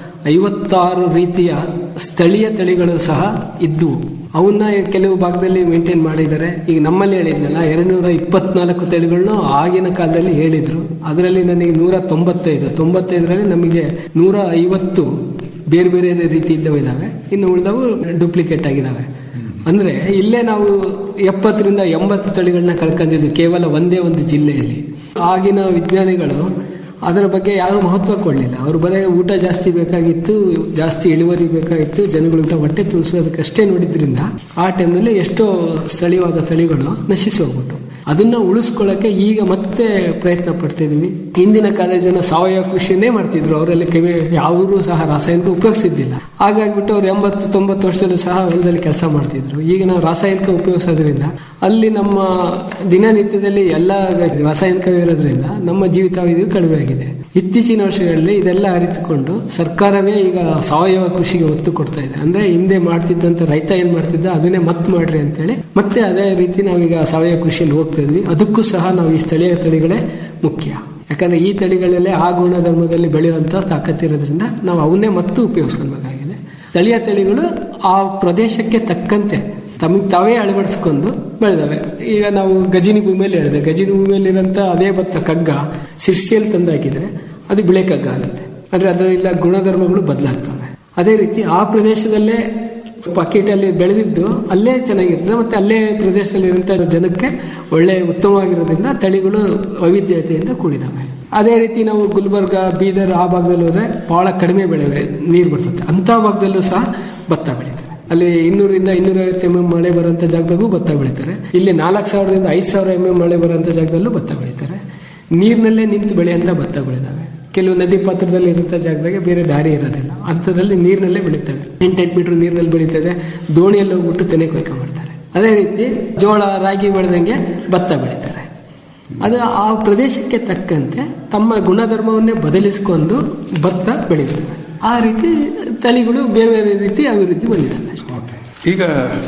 Speaker 12: ಐವತ್ತಾರು ರೀತಿಯ ಸ್ಥಳೀಯ ತಳಿಗಳು ಸಹ ಇದ್ದುವು ಅವನ್ನ ಕೆಲವು ಭಾಗದಲ್ಲಿ ಮೇಂಟೈನ್ ಮಾಡಿದ್ದಾರೆ ಈಗ ನಮ್ಮಲ್ಲಿ ಹೇಳಿದ್ನಲ್ಲ ಎರಡ್ನೂರ ಇಪ್ಪತ್ನಾಲ್ಕು ತಳಿಗಳನ್ನ ಆಗಿನ ಕಾಲದಲ್ಲಿ ಹೇಳಿದ್ರು ಅದರಲ್ಲಿ ನನಗೆ ನೂರ ತೊಂಬತ್ತೈದು ತೊಂಬತ್ತೈದರಲ್ಲಿ ನಮಗೆ ನೂರ ಐವತ್ತು ಬೇರೆ ಬೇರೆ ರೀತಿ ಇದ್ದವು ಇದಾವೆ ಇನ್ನು ಉಳಿದವು ಡೂಪ್ಲಿಕೇಟ್ ಆಗಿದ್ದಾವೆ ಅಂದ್ರೆ ಇಲ್ಲೇ ನಾವು ಎಪ್ಪತ್ತರಿಂದ ಎಂಬತ್ತು ತಳಿಗಳನ್ನ ಕಳ್ಕೊಂಡಿದ್ವಿ ಕೇವಲ ಒಂದೇ ಒಂದು ಜಿಲ್ಲೆಯಲ್ಲಿ ಆಗಿನ ವಿಜ್ಞಾನಿಗಳು ಅದರ ಬಗ್ಗೆ ಯಾರು ಮಹತ್ವ ಕೊಡಲಿಲ್ಲ ಅವ್ರು ಬರೀ ಊಟ ಜಾಸ್ತಿ ಬೇಕಾಗಿತ್ತು ಜಾಸ್ತಿ ಇಳುವರಿ ಬೇಕಾಗಿತ್ತು ಜನಗಳಿಗೆ ಹೊಟ್ಟೆ ತುಂಬಿಸೋದಕ್ಕಷ್ಟೇ ನೋಡಿದ್ರಿಂದ ಆ ಟೈಮ್ನಲ್ಲಿ ಎಷ್ಟೋ ಸ್ಥಳೀಯವಾದ ತಳಿಗಳು ನಶಿಸಿ ಹೋಗ್ಬಿಟ್ಟು ಅದನ್ನ ಉಳಿಸ್ಕೊಳ್ಳೋಕೆ ಈಗ ಮತ್ತೆ ಪ್ರಯತ್ನ ಪಡ್ತಿದ್ವಿ ಹಿಂದಿನ ಕಾಲೇಜಿನ ಸಾವಯವ ಕೃಷಿನೇ ಮಾಡ್ತಿದ್ರು ಅವರಲ್ಲಿ ಕೆಮಿ ಯಾರೂ ಸಹ ರಾಸಾಯನಿಕ ಉಪಯೋಗಿಸಿದ್ದಿಲ್ಲ ಹಾಗಾಗ್ಬಿಟ್ಟು ಅವ್ರು ಎಂಬತ್ತು ತೊಂಬತ್ತು ವರ್ಷದಲ್ಲೂ ಸಹ ಹೊಲದಲ್ಲಿ ಕೆಲಸ ಮಾಡ್ತಿದ್ರು ಈಗ ನಾವು ರಾಸಾಯನಿಕ ಉಪಯೋಗಿಸೋದ್ರಿಂದ ಅಲ್ಲಿ ನಮ್ಮ ದಿನನಿತ್ಯದಲ್ಲಿ ಎಲ್ಲ ರಾಸಾಯನಿಕವಿರೋದ್ರಿಂದ ನಮ್ಮ ಜೀವಿತಾವಧಿ ಕಡಿಮೆ ಆಗಿದೆ ಇತ್ತೀಚಿನ ವರ್ಷಗಳಲ್ಲಿ ಇದೆಲ್ಲ ಅರಿತುಕೊಂಡು ಸರ್ಕಾರವೇ ಈಗ ಸಾವಯವ ಕೃಷಿಗೆ ಒತ್ತು ಕೊಡ್ತಾ ಇದೆ ಅಂದ್ರೆ ಹಿಂದೆ ಮಾಡ್ತಿದ್ದಂತ ರೈತ ಏನ್ ಮಾಡ್ತಿದ್ದ ಅದನ್ನೇ ಮತ್ತೆ ಮಾಡ್ರಿ ಅಂತೇಳಿ ಮತ್ತೆ ಅದೇ ರೀತಿ ನಾವೀಗ ಸಾವಯವ ಕೃಷಿಯಲ್ಲಿ ಹೋಗ್ತಾ ಇದ್ವಿ ಅದಕ್ಕೂ ಸಹ ನಾವು ಈ ಸ್ಥಳೀಯ ತಳಿಗಳೇ ಮುಖ್ಯ ಯಾಕಂದ್ರೆ ಈ ತಳಿಗಳಲ್ಲೇ ಆ ಗುಣಧರ್ಮದಲ್ಲಿ ಬೆಳೆಯುವಂತ ತಾಕತ್ತಿರೋದ್ರಿಂದ ನಾವು ಅವನ್ನೇ ಮತ್ತು ಉಪಯೋಗಿಸ್ಕೊಳ್ಬೇಕಾಗಿದೆ ಸ್ಥಳೀಯ ತಳಿಗಳು ಆ ಪ್ರದೇಶಕ್ಕೆ ತಕ್ಕಂತೆ ತಮಗೆ ತಾವೇ ಅಳವಡಿಸ್ಕೊಂಡು ಬೆಳೆದವೆ ಈಗ ನಾವು ಗಜಿನಿ ಭೂಮಿಯಲ್ಲಿ ಹೇಳಿದೆ ಗಜಿನಿ ಭೂಮಿಯಲ್ಲಿ ಇರೋಂಥ ಅದೇ ಭತ್ತ ಕಗ್ಗ ಸಿರ್ಸಿಯಲ್ಲಿ ತಂದು ಹಾಕಿದ್ರೆ ಅದು ಬಿಳೆ ಕಗ್ಗ ಆಗುತ್ತೆ ಅಂದ್ರೆ ಅದರಲ್ಲ ಗುಣಧರ್ಮಗಳು ಬದಲಾಗ್ತವೆ ಅದೇ ರೀತಿ ಆ ಪ್ರದೇಶದಲ್ಲೇ ಪಾಕೆಟಲ್ಲಿ ಬೆಳೆದಿದ್ದು ಅಲ್ಲೇ ಚೆನ್ನಾಗಿರ್ತದೆ ಮತ್ತೆ ಅಲ್ಲೇ ಪ್ರದೇಶದಲ್ಲಿ ಇರುವಂತ ಜನಕ್ಕೆ ಒಳ್ಳೆ ಉತ್ತಮವಾಗಿರೋದ್ರಿಂದ ತಳಿಗಳು ವೈವಿಧ್ಯತೆಯಿಂದ ಕೂಡಿದಾವೆ ಅದೇ ರೀತಿ ನಾವು ಗುಲ್ಬರ್ಗ ಬೀದರ್ ಆ ಭಾಗದಲ್ಲಿ ಹೋದ್ರೆ ಬಹಳ ಕಡಿಮೆ ಬೆಳೆ ನೀರು ಬರ್ತದೆ ಅಂತ ಭಾಗದಲ್ಲೂ ಸಹ ಭತ್ತ ಬೆಳೀತಾರೆ ಅಲ್ಲಿ ಇನ್ನೂರಿಂದ ಇನ್ನೂರೈವತ್ತು ಎಂ ಎಂ ಮಳೆ ಬರುವಂತ ಜಾಗದಾಗೂ ಭತ್ತ ಬೆಳೀತಾರೆ ಇಲ್ಲಿ ನಾಲ್ಕು ಸಾವಿರದಿಂದ ಐದು ಸಾವಿರ ಎಂ ಎಂ ಮಳೆ ಬರುವಂತ ಜಾಗದಲ್ಲೂ ಭತ್ತ ಬೆಳೀತಾರೆ ನೀರಿನಲ್ಲೇ ನಿಂತು ಬೆಳೆಯುವಂತ ಭತ್ತಗಳಿದಾವೆ ಕೆಲವು ನದಿ ಪಾತ್ರದಲ್ಲಿ ಇರುವಂತ ಜಾಗದಾಗ ಬೇರೆ ದಾರಿ ಇರೋದಿಲ್ಲ ಅಂಥದ್ರಲ್ಲಿ ನೀರಿನಲ್ಲೇ ಬೆಳೀತವೆ ಎಂಟೆಂಟು ಮೀಟರ್ ನೀರಿನಲ್ಲಿ ಬೆಳೀತದೆ ದೋಣಿಯಲ್ಲಿ ಹೋಗ್ಬಿಟ್ಟು ತೆನೆ ಕೊಯ್ಕೊಂಡ್ಬರ್ತಾರೆ ಅದೇ ರೀತಿ ಜೋಳ ರಾಗಿ ಬೆಳೆದಂಗೆ ಭತ್ತ ಬೆಳೀತಾರೆ ಅದು ಆ ಪ್ರದೇಶಕ್ಕೆ ತಕ್ಕಂತೆ ತಮ್ಮ ಗುಣಧರ್ಮವನ್ನೇ ಬದಲಿಸಿಕೊಂಡು ಭತ್ತ ಬೆಳೀತದೆ ಆ ರೀತಿ ತಳಿಗಳು ಬೇರೆ ಬೇರೆ ರೀತಿ ಅಭಿವೃದ್ಧಿ ಹೊಂದಿದ್ದಾವೆ
Speaker 11: ಈಗ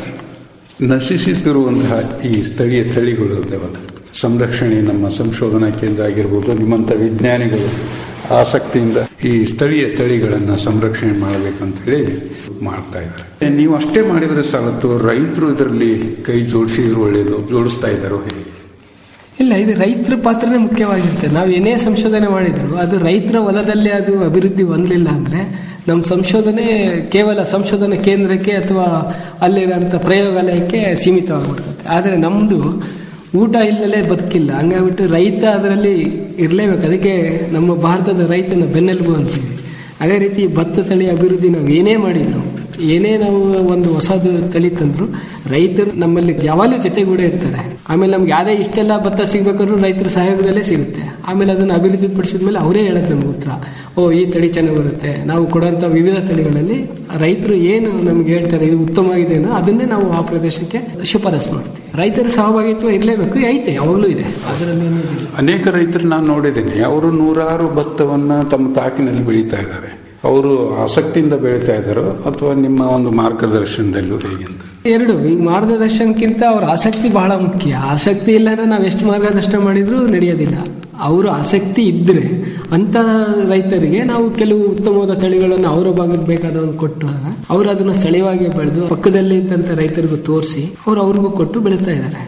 Speaker 11: ನಶಿಸುತ್ತಿರುವಂತಹ ಈ ಸ್ಥಳೀಯ ತಳಿಗಳು ಇದ್ದಾವಲ್ಲ ಸಂರಕ್ಷಣೆ ನಮ್ಮ ಸಂಶೋಧನಾ ಕೇಂದ್ರ ಆಗಿರ್ಬೋದು ನಿಮ್ಮಂಥ ವಿಜ್ಞಾನಿಗಳು ಆಸಕ್ತಿಯಿಂದ ಈ ಸ್ಥಳೀಯ ತಳಿಗಳನ್ನು ಸಂರಕ್ಷಣೆ ಮಾಡಬೇಕಂತ ಹೇಳಿ ಮಾಡ್ತಾ ಇದ್ದಾರೆ ನೀವು ಅಷ್ಟೇ ಮಾಡಿದ್ರೆ ಸಾಲತ್ತು ರೈತರು ಇದರಲ್ಲಿ ಕೈ ಜೋಡಿಸಿದ್ರು ಒಳ್ಳೆಯದು ಜೋಡಿಸ್ತಾ ಇದ್ದಾರೋ ಹೇಗೆ
Speaker 12: ಇಲ್ಲ ಇದು ರೈತರ ಪಾತ್ರನೇ ಮುಖ್ಯವಾಗಿರುತ್ತೆ ನಾವು ಏನೇ ಸಂಶೋಧನೆ ಮಾಡಿದ್ರು ಅದು ರೈತರ ಹೊಲದಲ್ಲಿ ಅದು ಅಭಿವೃದ್ಧಿ ಹೊಂದಲಿಲ್ಲ ಅಂದ್ರೆ ನಮ್ಮ ಸಂಶೋಧನೆ ಕೇವಲ ಸಂಶೋಧನಾ ಕೇಂದ್ರಕ್ಕೆ ಅಥವಾ ಅಲ್ಲಿರೋಂಥ ಪ್ರಯೋಗಾಲಯಕ್ಕೆ ಸೀಮಿತವಾಗಿಬಿಡ್ತದೆ ಆದರೆ ನಮ್ಮದು ಊಟ ಇಲ್ಲದೆ ಬದುಕಿಲ್ಲ ಹಂಗಾಗ್ಬಿಟ್ಟು ರೈತ ಅದರಲ್ಲಿ ಇರಲೇಬೇಕು ಅದಕ್ಕೆ ನಮ್ಮ ಭಾರತದ ರೈತನ ಬೆನ್ನೆಲುಬು ಅಂತೀವಿ ಅದೇ ರೀತಿ ಭತ್ತ ತಳಿ ಅಭಿವೃದ್ಧಿ ನಾವು ಏನೇ ಮಾಡಿದ್ರು ಏನೇ ನಾವು ಒಂದು ಹೊಸದು ತಳಿ ತಂದ್ರು ರೈತರು ನಮ್ಮಲ್ಲಿ ಯಾವಾಗಲೂ ಜೊತೆಗೂಡೆ ಇರ್ತಾರೆ ಆಮೇಲೆ ನಮ್ಗೆ ಯಾವುದೇ ಇಷ್ಟೆಲ್ಲ ಭತ್ತ ಸಿಗ್ಬೇಕಾದ್ರೂ ರೈತರ ಸಹಯೋಗದಲ್ಲೇ ಸಿಗುತ್ತೆ ಆಮೇಲೆ ಅದನ್ನು ಅಭಿವೃದ್ಧಿ ಪಡಿಸಿದ ಮೇಲೆ ಅವರೇ ಹೇಳೋದು ನಮ್ಗೆ ಉತ್ತರ ಓ ಈ ತಳಿ ಚೆನ್ನಾಗಿ ಬರುತ್ತೆ ನಾವು ಕೊಡುವಂಥ ವಿವಿಧ ತಳಿಗಳಲ್ಲಿ ರೈತರು ಏನು ನಮ್ಗೆ ಹೇಳ್ತಾರೆ ಇದು ಉತ್ತಮವಾಗಿದೆನೋ ಅದನ್ನೇ ನಾವು ಆ ಪ್ರದೇಶಕ್ಕೆ ಶಿಫಾರಸ್ ಮಾಡ್ತೀವಿ ರೈತರ ಸಹಭಾಗಿತ್ವ ಇರಲೇಬೇಕು ಐತೆ ಯಾವಾಗಲೂ ಇದೆ ಅದರಲ್ಲಿ
Speaker 11: ಅನೇಕ ರೈತರು ನಾನು ನೋಡಿದ್ದೇನೆ ಅವರು ನೂರಾರು ಭತ್ತವನ್ನ ತಮ್ಮ ತಾಕಿನಲ್ಲಿ ಬೆಳೀತಾ ಇದ್ದಾರೆ ಅವರು ಆಸಕ್ತಿಯಿಂದ ಬೆಳೀತಾ ಇದ್ದಾರೋ ಅಥವಾ ನಿಮ್ಮ ಒಂದು ಮಾರ್ಗದರ್ಶನದಲ್ಲೂ ಹೇಗೆ ಅಂತ
Speaker 12: ಎರಡು ಈಗ ಮಾರ್ಗದರ್ಶನಕ್ಕಿಂತ ಅವ್ರ ಆಸಕ್ತಿ ಬಹಳ ಮುಖ್ಯ ಆಸಕ್ತಿ ಇಲ್ಲ ಅಂದ್ರೆ ನಾವು ಎಷ್ಟು ಮಾರ್ಗದರ್ಶನ ಮಾಡಿದ್ರು ನಡೆಯೋದಿಲ್ಲ ಅವರು ಆಸಕ್ತಿ ಇದ್ರೆ ಅಂತ ರೈತರಿಗೆ ನಾವು ಕೆಲವು ಉತ್ತಮವಾದ ತಳಿಗಳನ್ನು ಅವರ ಭಾಗಕ್ಕೆ ಬೇಕಾದವನ್ನು ಕೊಟ್ಟಾಗ ಅವರು ಅದನ್ನು ಸ್ಥಳೀಯವಾಗಿ ಬೆಳೆದು ಪಕ್ಕದಲ್ಲಿ ಇದ್ದಂಥ ರೈತರಿಗೂ ತೋರಿಸಿ ಅವ್ರು ಅವ್ರಿಗೂ ಕೊಟ್ಟು ಬೆಳೀತಾ ಇದ್ದಾರೆ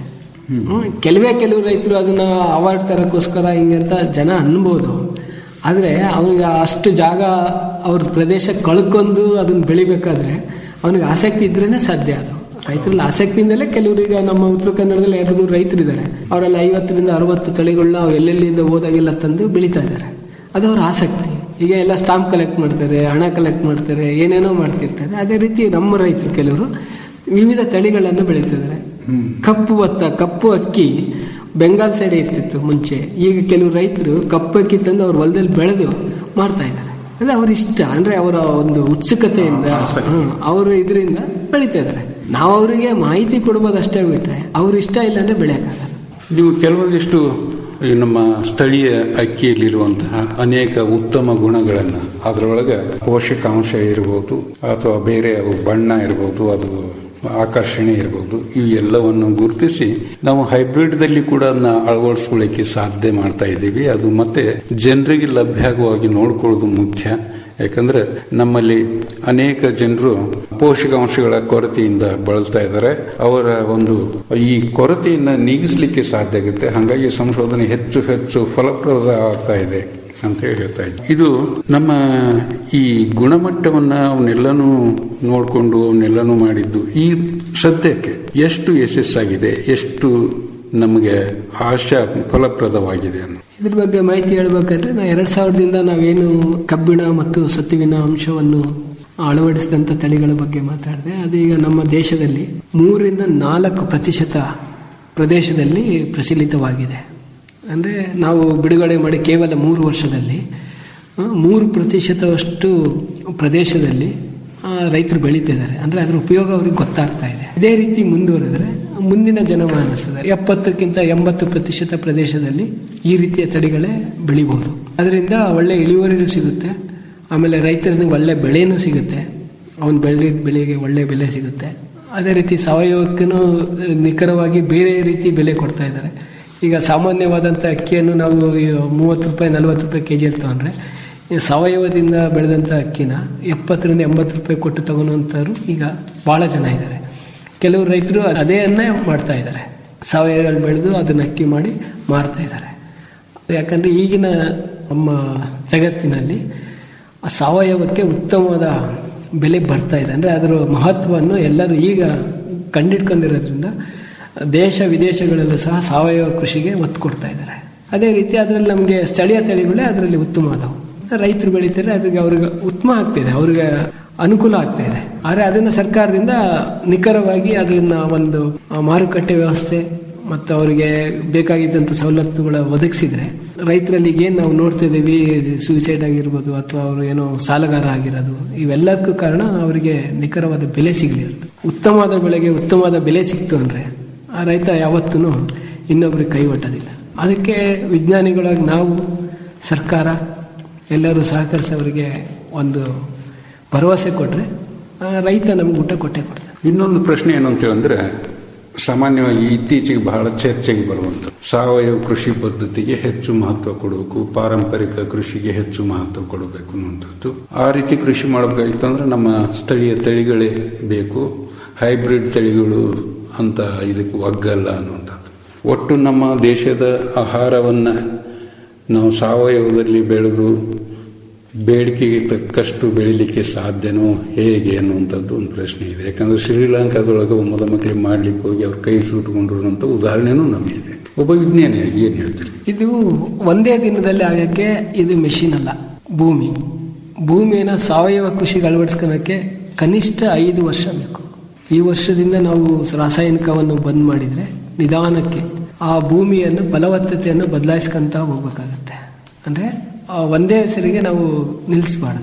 Speaker 12: ಹ್ಮ್, ಕೆಲವೇ ಕೆಲವು ರೈತರು ಅದನ್ನ ಅವಾರ್ಡ್ ತರಕ್ಕೋಸ್ಕರ ಹಿಂಗೆ ಅಂತ ಜನ ಅನ್ಬೋದು ಆದ್ರೆ ಅವನಿಗೆ ಅಷ್ಟು ಜಾಗ ಅವ್ರ ಪ್ರದೇಶ ಕಳ್ಕೊಂಡು ಅದನ್ನ ಬೆಳಿಬೇಕಾದ್ರೆ ಅವನಿಗೆ ಆಸಕ್ತಿ ಇದ್ರೇನೆ ಸಾಧ್ಯ ಅದು ರೈತರಲ್ಲಿ ಆಸಕ್ತಿಯಿಂದಲೇ ಕೆಲವರು ಈಗ ನಮ್ಮ ಉತ್ತರ ಕನ್ನಡದಲ್ಲಿ ಎರಡು ಮೂರು ರೈತರಿದ್ದಾರೆ ಅವರಲ್ಲಿ ಐವತ್ತರಿಂದ ಅರವತ್ತು ತಳಿಗಳನ್ನ ಅವ್ರು ಎಲ್ಲೆಲ್ಲಿಂದ ಹೋದಾಗೆಲ್ಲ ತಂದು ಬೆಳೀತಾ ಇದ್ದಾರೆ ಅದು ಅವ್ರ ಆಸಕ್ತಿ ಈಗ ಎಲ್ಲ ಸ್ಟಾಂಪ್ ಕಲೆಕ್ಟ್ ಮಾಡ್ತಾರೆ ಹಣ ಕಲೆಕ್ಟ್ ಮಾಡ್ತಾರೆ ಏನೇನೋ ಮಾಡ್ತಿರ್ತಾರೆ ಅದೇ ರೀತಿ ನಮ್ಮ ರೈತರು ಕೆಲವರು ವಿವಿಧ ತಳಿಗಳನ್ನು ಬೆಳೀತಿದ್ದಾರೆ ಕಪ್ಪು ಭತ್ತ ಕಪ್ಪು ಅಕ್ಕಿ ಬೆಂಗಾಲ್ ಸೈಡ್ ಇರ್ತಿತ್ತು ಮುಂಚೆ ಈಗ ಕೆಲವು ರೈತರು ಕಪ್ಪು ಅಕ್ಕಿ ತಂದು ಅವ್ರ ಹೊಲದಲ್ಲಿ ಬೆಳೆದು ಮಾರ್ತಾ ಇದ್ದಾರೆ ಅಂದ್ರೆ ಅವ್ರ ಇಷ್ಟ ಅಂದ್ರೆ ಅವರ ಒಂದು ಉತ್ಸುಕತೆಯಿಂದ ಹ್ಮ್, ಅವರು ಇದರಿಂದ ಬೆಳೀತಾ ಇದ್ದಾರೆ ನಾವು ಅವರಿಗೆ ಮಾಹಿತಿ ಕೊಡ್ಬೋದು ಅಷ್ಟೇ ಬಿಟ್ರೆ ಅವ್ರ ಇಷ್ಟ ಇಲ್ಲ ಅಂದ್ರೆ ಬೆಳೆಯಕ್ಕಾಗಲ್ಲ
Speaker 11: ನೀವು ಕೆಲವೊಂದಿಷ್ಟು ಈ ನಮ್ಮ ಸ್ಥಳೀಯ ಅಕ್ಕಿಯಲ್ಲಿರುವಂತಹ ಅನೇಕ ಉತ್ತಮ ಗುಣಗಳನ್ನು ಅದರೊಳಗೆ ಪೋಷಕಾಂಶ ಇರಬಹುದು ಅಥವಾ ಬೇರೆ ಅವು ಬಣ್ಣ ಇರಬಹುದು ಅದು ಆಕರ್ಷಣೆ ಇರಬಹುದು ಇವು ಎಲ್ಲವನ್ನು ಗುರುತಿಸಿ ನಾವು ಹೈಬ್ರಿಡ್ದಲ್ಲಿ ಕೂಡ ಅದನ್ನ ಅಳವಡಿಸ್ಕೊಳ್ಳಿಕ್ಕೆ ಸಾಧ್ಯ ಮಾಡ್ತಾ ಇದ್ದೀವಿ ಅದು ಮತ್ತೆ ಜನರಿಗೆ ಲಭ್ಯ ಆಗುವಾಗಿ ನೋಡ್ಕೊಳ್ಳೋದು ಮುಖ್ಯ ಯಾಕಂದ್ರೆ ನಮ್ಮಲ್ಲಿ ಅನೇಕ ಜನರು ಪೋಷಕಾಂಶಗಳ ಕೊರತೆಯಿಂದ ಬಳಲ್ತಾ ಇದ್ದಾರೆ ಅವರ ಒಂದು ಈ ಕೊರತೆಯನ್ನ ನೀಗಿಸ್ಲಿಕ್ಕೆ ಸಾಧ್ಯ ಆಗುತ್ತೆ ಹಾಗಾಗಿ ಸಂಶೋಧನೆ ಹೆಚ್ಚು ಹೆಚ್ಚು ಫಲಪ್ರದ ಆಗ್ತಾ ಇದೆ ಅಂತ ಹೇಳಿ ಹೇಳ್ತಾ ಇದ್ದೆ ಇದು ನಮ್ಮ ಈ ಗುಣಮಟ್ಟವನ್ನ ಅವನ್ನೆಲ್ಲನೂ ನೋಡಿಕೊಂಡು ಅವನ್ನೆಲ್ಲನೂ ಮಾಡಿದ್ದು ಈ ಸದ್ಯಕ್ಕೆ ಎಷ್ಟು ಯಶಸ್ಸಾಗಿದೆ ಎಷ್ಟು ನಮಗೆ ಆಶಾ ಫಲಪ್ರದವಾಗಿದೆ ಅನ್ನೋ
Speaker 12: ಇದ್ರ ಬಗ್ಗೆ ಮಾಹಿತಿ ಹೇಳ್ಬೇಕಾದ್ರೆ ನಾ ಎರಡ್ ಸಾವಿರದಿಂದ ನಾವೇನು ಕಬ್ಬಿಣ ಮತ್ತು ಸತ್ತುವಿನ ಅಂಶವನ್ನು ಅಳವಡಿಸಿದಂತ ತಳಿಗಳ ಬಗ್ಗೆ ಮಾತಾಡಿದೆ ಅದು ಈಗ ನಮ್ಮ ದೇಶದಲ್ಲಿ ಮೂರರಿಂದ ನಾಲ್ಕು ಪ್ರತಿಶತ ಪ್ರದೇಶದಲ್ಲಿ ಪ್ರಚಲಿತವಾಗಿದೆ ಅಂದ್ರೆ ನಾವು ಬಿಡುಗಡೆ ಮಾಡಿ ಕೇವಲ ಮೂರು ವರ್ಷದಲ್ಲಿ ಆ, ಮೂರು ಪ್ರತಿಶತವಷ್ಟು ಪ್ರದೇಶದಲ್ಲಿ ಆ, ರೈತರು ಬೆಳೀತಿದ್ದಾರೆ ಅಂದ್ರೆ ಅದರ ಉಪಯೋಗ ಅವ್ರಿಗೆ ಗೊತ್ತಾಗ್ತಾ ಇದೆ ಇದೇ ರೀತಿ ಮುಂದುವರೆದ್ರೆ ಮುಂದಿನ ಜನಮಾನಸದ ಎಪ್ಪತ್ತಕ್ಕಿಂತ ಎಂಬತ್ತು ಪ್ರತಿಶತ ಪ್ರದೇಶದಲ್ಲಿ ಈ ರೀತಿಯ ತಳಿಗಳೇ ಬೆಳಿಬಹುದು ಅದರಿಂದ ಒಳ್ಳೆ ಇಳುವರಿನೂ ಸಿಗುತ್ತೆ ಆಮೇಲೆ ರೈತರಿಗೆ ಒಳ್ಳೆ ಬೆಳೆನೂ ಸಿಗುತ್ತೆ ಅವನು ಬೆಳೆದ ಬೆಳೆಗೆ ಒಳ್ಳೆ ಬೆಲೆ ಸಿಗುತ್ತೆ ಅದೇ ರೀತಿ ಸಾವಯವಕ್ಕೂ ನಿಖರವಾಗಿ ಬೇರೆ ರೀತಿ ಬೆಲೆ ಕೊಡ್ತಾ ಇದ್ದಾರೆ ಈಗ ಸಾಮಾನ್ಯವಾದಂಥ ಅಕ್ಕಿಯನ್ನು ನಾವು ಈ ಮೂವತ್ತು ರೂಪಾಯಿ ನಲವತ್ತು ರೂಪಾಯಿ ಕೆ ಜಿಯಲ್ಲಿ ತಗೊಂಡ್ರೆ ಈ ಸಾವಯವದಿಂದ ಬೆಳೆದಂಥ ಅಕ್ಕಿನ ಎಪ್ಪತ್ತರಿಂದ ಎಂಬತ್ತು ರೂಪಾಯಿ ಕೊಟ್ಟು ತಗೊಳ್ಳುವಂಥವ್ರು ಈಗ ಭಾಳ ಜನ ಇದ್ದಾರೆ ಕೆಲವು ರೈತರು ಅದೇ ಅನ್ನೇ ಮಾಡ್ತಾ ಇದ್ದಾರೆ ಸಾವಯವ ಬೆಳೆದು ಅದನ್ನ ಅಕ್ಕಿ ಮಾಡಿ ಮಾರ್ತಾ ಇದ್ದಾರೆ ಯಾಕಂದ್ರೆ ಈಗಿನ ನಮ್ಮ ಜಗತ್ತಿನಲ್ಲಿ ಆ ಸಾವಯವಕ್ಕೆ ಉತ್ತಮವಾದ ಬೆಲೆ ಬರ್ತಾ ಇದೆ ಅಂದರೆ ಅದರ ಮಹತ್ವವನ್ನು ಎಲ್ಲರೂ ಈಗ ಕಂಡಿಡ್ಕೊಂಡಿರೋದ್ರಿಂದ ದೇಶ ವಿದೇಶಗಳಲ್ಲೂ ಸಹ ಸಾವಯವ ಕೃಷಿಗೆ ಒತ್ತು ಕೊಡ್ತಾ ಇದ್ದಾರೆ ಅದೇ ರೀತಿ ಅದರಲ್ಲಿ ನಮಗೆ ಸ್ಥಳೀಯ ತಳಿಗಳೇ ಅದರಲ್ಲಿ ಉತ್ತಮವಾದವು ರೈತರು ಬೆಳೀತಾರೆ ಅದಕ್ಕೆ ಅವ್ರಿಗೆ ಉತ್ತಮ ಆಗ್ತಿದೆ ಅವ್ರಿಗೆ ಅನುಕೂಲ ಆಗ್ತಾ ಇದೆ ಆದರೆ ಅದನ್ನು ಸರ್ಕಾರದಿಂದ ನಿಖರವಾಗಿ ಅದನ್ನ ಒಂದು ಆ, ಮಾರುಕಟ್ಟೆ ವ್ಯವಸ್ಥೆ ಮತ್ತು ಅವರಿಗೆ ಬೇಕಾಗಿದ್ದಂಥ ಸವಲತ್ತುಗಳ ಒದಗಿಸಿದ್ರೆ ರೈತರಲ್ಲಿ ಏನು ನಾವು ನೋಡ್ತಾ ಇದ್ದೀವಿ ಸೂಸೈಡ್ ಆಗಿರ್ಬೋದು ಅಥವಾ ಅವರು ಏನೋ ಸಾಲಗಾರ ಆಗಿರೋದು ಇವೆಲ್ಲದಕ್ಕೂ ಕಾರಣ ಅವರಿಗೆ ನಿಖರವಾದ ಬೆಲೆ ಸಿಗಲಿರುತ್ತೆ ಉತ್ತಮವಾದ ಬೆಳೆಗೆ ಉತ್ತಮವಾದ ಬೆಲೆ ಸಿಕ್ತು ಅಂದರೆ ಆ ರೈತ ಯಾವತ್ತೂ ಇನ್ನೊಬ್ರಿಗೆ ಕೈ ಒಟ್ಟೋದಿಲ್ಲ ಅದಕ್ಕೆ ವಿಜ್ಞಾನಿಗಳಾಗಿ ನಾವು ಸರ್ಕಾರ ಎಲ್ಲರೂ ಸಹಕರಿಸಿ ಅವರಿಗೆ ಒಂದು ಭರವಸೆ ಕೊಟ್ಟರೆ ರೈತ ನಮ್ಗೆ ಊಟ ಕೊಟ್ಟೆ ಕೊಡ್ತಾನೆ
Speaker 11: ಇನ್ನೊಂದು ಪ್ರಶ್ನೆ ಏನು ಅಂತ ಹೇಳಿದ್ರೆ ಸಾಮಾನ್ಯವಾಗಿ ಇತ್ತೀಚೆಗೆ ಬಹಳ ಚರ್ಚೆಗೆ ಬರುವಂತ ಸಾವಯವ ಕೃಷಿ ಪದ್ಧತಿಗೆ ಹೆಚ್ಚು ಮಹತ್ವ ಕೊಡಬೇಕು ಪಾರಂಪರಿಕ ಕೃಷಿಗೆ ಹೆಚ್ಚು ಮಹತ್ವ ಕೊಡಬೇಕು ಅನ್ನುವಂಥದ್ದು ಆ ರೀತಿ ಕೃಷಿ ಮಾಡಬೇಕಾಗಿತ್ತಂದ್ರೆ ನಮ್ಮ ಸ್ಥಳೀಯ ತಳಿಗಳೇ ಬೇಕು ಹೈಬ್ರಿಡ್ ತಳಿಗಳು ಅಂತ ಇದಕ್ಕೆ ಒಗ್ಗಲ್ಲ ಅನ್ನುವಂಥದ್ದು ಒಟ್ಟು ನಮ್ಮ ದೇಶದ ಆಹಾರವನ್ನ ನಾವು ಸಾವಯವದಲ್ಲಿ ಬೆಳೆದು ಬೇಡಿಕೆಗೆ ತಕ್ಕಷ್ಟು ಬೆಳಿಲಿಕ್ಕೆ ಸಾಧ್ಯನೋ ಹೇಗೆ ಅನ್ನುವಂಥದ್ದು ಒಂದು ಪ್ರಶ್ನೆ ಇದೆ ಯಾಕಂದ್ರೆ ಶ್ರೀಲಂಕಾದೊಳಗೆ ಮೊದ ಮಕ್ಕಳಿಗೆ ಮಾಡ್ಲಿಕ್ಕೆ ಹೋಗಿ ಅವ್ರ ಕೈ ಸುಟ್ಕೊಂಡಿರುವಂತ ಉದಾಹರಣೆನೂ ನಮಗಿದೆ ಒಬ್ಬ ವಿಜ್ಞಾನಿಯಾಗಿ ಏನ್ ಹೇಳ್ತೀರಿ
Speaker 12: ಇದು ಒಂದೇ ದಿನದಲ್ಲಿ ಆಗಕ್ಕೆ ಇದು ಮೆಷಿನ್ ಅಲ್ಲ ಭೂಮಿ ಭೂಮಿಯನ್ನು ಸಾವಯವ ಕೃಷಿಗೆ ಅಳವಡಿಸ್ಕೊಳಕ್ಕೆ ಕನಿಷ್ಠ ಐದು ವರ್ಷ ಬೇಕು ಈ ವರ್ಷದಿಂದ ನಾವು ರಾಸಾಯನಿಕವನ್ನು ಬಂದ್ ಮಾಡಿದ್ರೆ ನಿಧಾನಕ್ಕೆ ಆ ಭೂಮಿಯನ್ನು ಫಲವತ್ತತೆಯನ್ನು ಬದಲಾಯಿಸ್ಕೊಂತ ಹೋಗ್ಬೇಕಾಗತ್ತೆ ಅಂದ್ರೆ ಆ ಒಂದೇ ಹೆಸರಿಗೆ ನಾವು ನಿಲ್ಲಿಸಬಾರ್ದು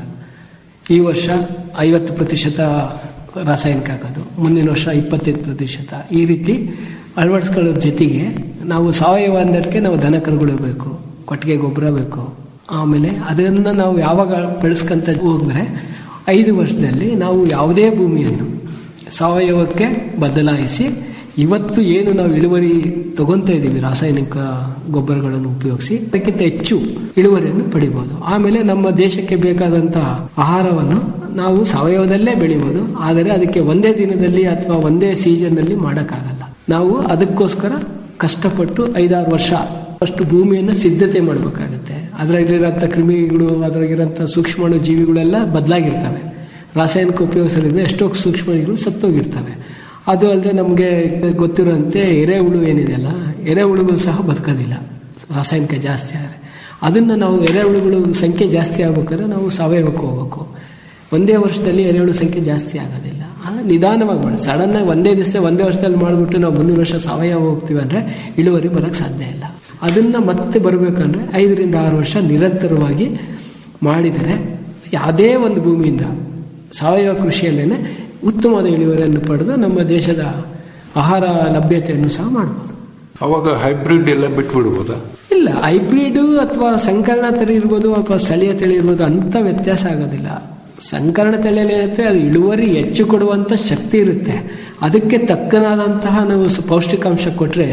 Speaker 12: ಈ ವರ್ಷ ಐವತ್ತು ಪ್ರತಿಶತ ರಾಸಾಯನಿಕ ಹಾಕೋದು ಮುಂದಿನ ವರ್ಷ ಇಪ್ಪತ್ತೈದು ಪ್ರತಿಶತ ಈ ರೀತಿ ಅಳವಡಿಸ್ಕೊಳ್ಳೋದ್ರ ಜೊತೆಗೆ ನಾವು ಸಾವಯವ ಅಂದಕ್ಕೆ ನಾವು ದನ ಕರುಗಳು ಬೇಕು ಕೊಟ್ಟಿಗೆ ಗೊಬ್ಬರ ಬೇಕು ಆಮೇಲೆ ಅದನ್ನು ನಾವು ಯಾವಾಗ ಬೆಳೆಸ್ಕೊಂತ ಹೋದ್ರೆ ಐದು ವರ್ಷದಲ್ಲಿ ನಾವು ಯಾವುದೇ ಭೂಮಿಯನ್ನು ಸಾವಯವಕ್ಕೆ ಬದಲಾಯಿಸಿ ಇವತ್ತು ಏನು ನಾವು ಇಳುವರಿ ತಗೊಂತ ಇದ್ದೀವಿ ರಾಸಾಯನಿಕ ಗೊಬ್ಬರಗಳನ್ನು ಉಪಯೋಗಿಸಿ ಅದಕ್ಕಿಂತ ಹೆಚ್ಚು ಇಳುವರಿಯನ್ನು ಪಡಿಬಹುದು ಆಮೇಲೆ ನಮ್ಮ ದೇಶಕ್ಕೆ ಬೇಕಾದಂತಹ ಆಹಾರವನ್ನು ನಾವು ಸಾವಯವದಲ್ಲೇ ಬೆಳಿಬಹುದು ಆದರೆ ಅದಕ್ಕೆ ಒಂದೇ ದಿನದಲ್ಲಿ ಅಥವಾ ಒಂದೇ ಸೀಸನ್ನಲ್ಲಿ ಮಾಡೋಕ್ಕಾಗಲ್ಲ ನಾವು ಅದಕ್ಕೋಸ್ಕರ ಕಷ್ಟಪಟ್ಟು ಐದಾರು ವರ್ಷ ಅಷ್ಟು ಭೂಮಿಯನ್ನು ಸಿದ್ಧತೆ ಮಾಡಬೇಕಾಗತ್ತೆ ಅದರಲ್ಲಿರೋಂಥ ಕ್ರಿಮಿಗಳು ಅದರಾಗಿರೋಂಥ ಸೂಕ್ಷ್ಮಾಣು ಜೀವಿಗಳೆಲ್ಲ ಬದಲಾಗಿರ್ತವೆ ರಾಸಾಯನಿಕ ಉಪಯೋಗಿಸೋದ್ರಿಂದ ಎಷ್ಟೋ ಸೂಕ್ಷ್ಮಗಳು ಸತ್ತೋಗಿರ್ತವೆ ಅದು ಅಲ್ಲದೆ ನಮಗೆ ಗೊತ್ತಿರೋಂತೆ ಎರೆಹುಳು ಏನಿದೆಯಲ್ಲ ಎರೆಹುಳುಗಳು ಸಹ ಬದುಕೋದಿಲ್ಲ ರಾಸಾಯನಿಕ ಜಾಸ್ತಿ ಆದರೆ ಅದನ್ನು ನಾವು ಎರೆಹುಳುಗಳು ಸಂಖ್ಯೆ ಜಾಸ್ತಿ ಆಗ್ಬೇಕಾದ್ರೆ ನಾವು ಸಾವಯವಕ್ಕೆ ಹೋಗ್ಬೇಕು ಒಂದೇ ವರ್ಷದಲ್ಲಿ ಎರೆಹುಳು ಸಂಖ್ಯೆ ಜಾಸ್ತಿ ಆಗೋದಿಲ್ಲ ಆ, ನಿಧಾನವಾಗಿ ಮಾಡಿ ಸಡನ್ನಾಗಿ ಒಂದೇ ದಿವಸ ಒಂದೇ ವರ್ಷದಲ್ಲಿ ಮಾಡಿಬಿಟ್ಟು ನಾವು ಮುಂದಿನ ವರ್ಷ ಸಾವಯವ ಹೋಗ್ತೀವಿ ಅಂದರೆ ಇಳುವರಿ ಬರೋಕ್ಕೆ ಸಾಧ್ಯ ಇಲ್ಲ ಅದನ್ನು ಮತ್ತೆ ಬರಬೇಕಂದ್ರೆ ಐದರಿಂದ ಆರು ವರ್ಷ ನಿರಂತರವಾಗಿ ಮಾಡಿದರೆ ಯಾವುದೇ ಒಂದು ಭೂಮಿಯಿಂದ ಸಾವಯವ ಕೃಷಿಯಲ್ಲೇ ಉತ್ತಮವಾದ ಇಳುವರಿಯನ್ನು ಪಡೆದು ನಮ್ಮ ದೇಶದ ಆಹಾರ ಲಭ್ಯತೆಯನ್ನು ಸಹ ಮಾಡ್ಬೋದು
Speaker 11: ಅವಾಗ ಹೈಬ್ರಿಡ್ ಎಲ್ಲ ಬಿಟ್ಬಿಡ್ಬೋದಾ
Speaker 12: ಇಲ್ಲ ಹೈಬ್ರಿಡ್ ಅಥವಾ ಸಂಕರಣ ತಳಿ ಇರ್ಬೋದು ಅಥವಾ ಸ್ಥಳೀಯ ತಳಿ ಇರ್ಬೋದು ಅಂತ ವ್ಯತ್ಯಾಸ ಆಗೋದಿಲ್ಲ ಸಂಕರಣ ತಳಿಯಲ್ಲಿ ಏನಂದ್ರೆ ಅದು ಇಳುವರಿ ಹೆಚ್ಚು ಕೊಡುವಂಥ ಶಕ್ತಿ ಇರುತ್ತೆ ಅದಕ್ಕೆ ತಕ್ಕನಾದಂತಹ ನಾವು ಸ- ಪೌಷ್ಟಿಕಾಂಶ ಕೊಟ್ಟರೆ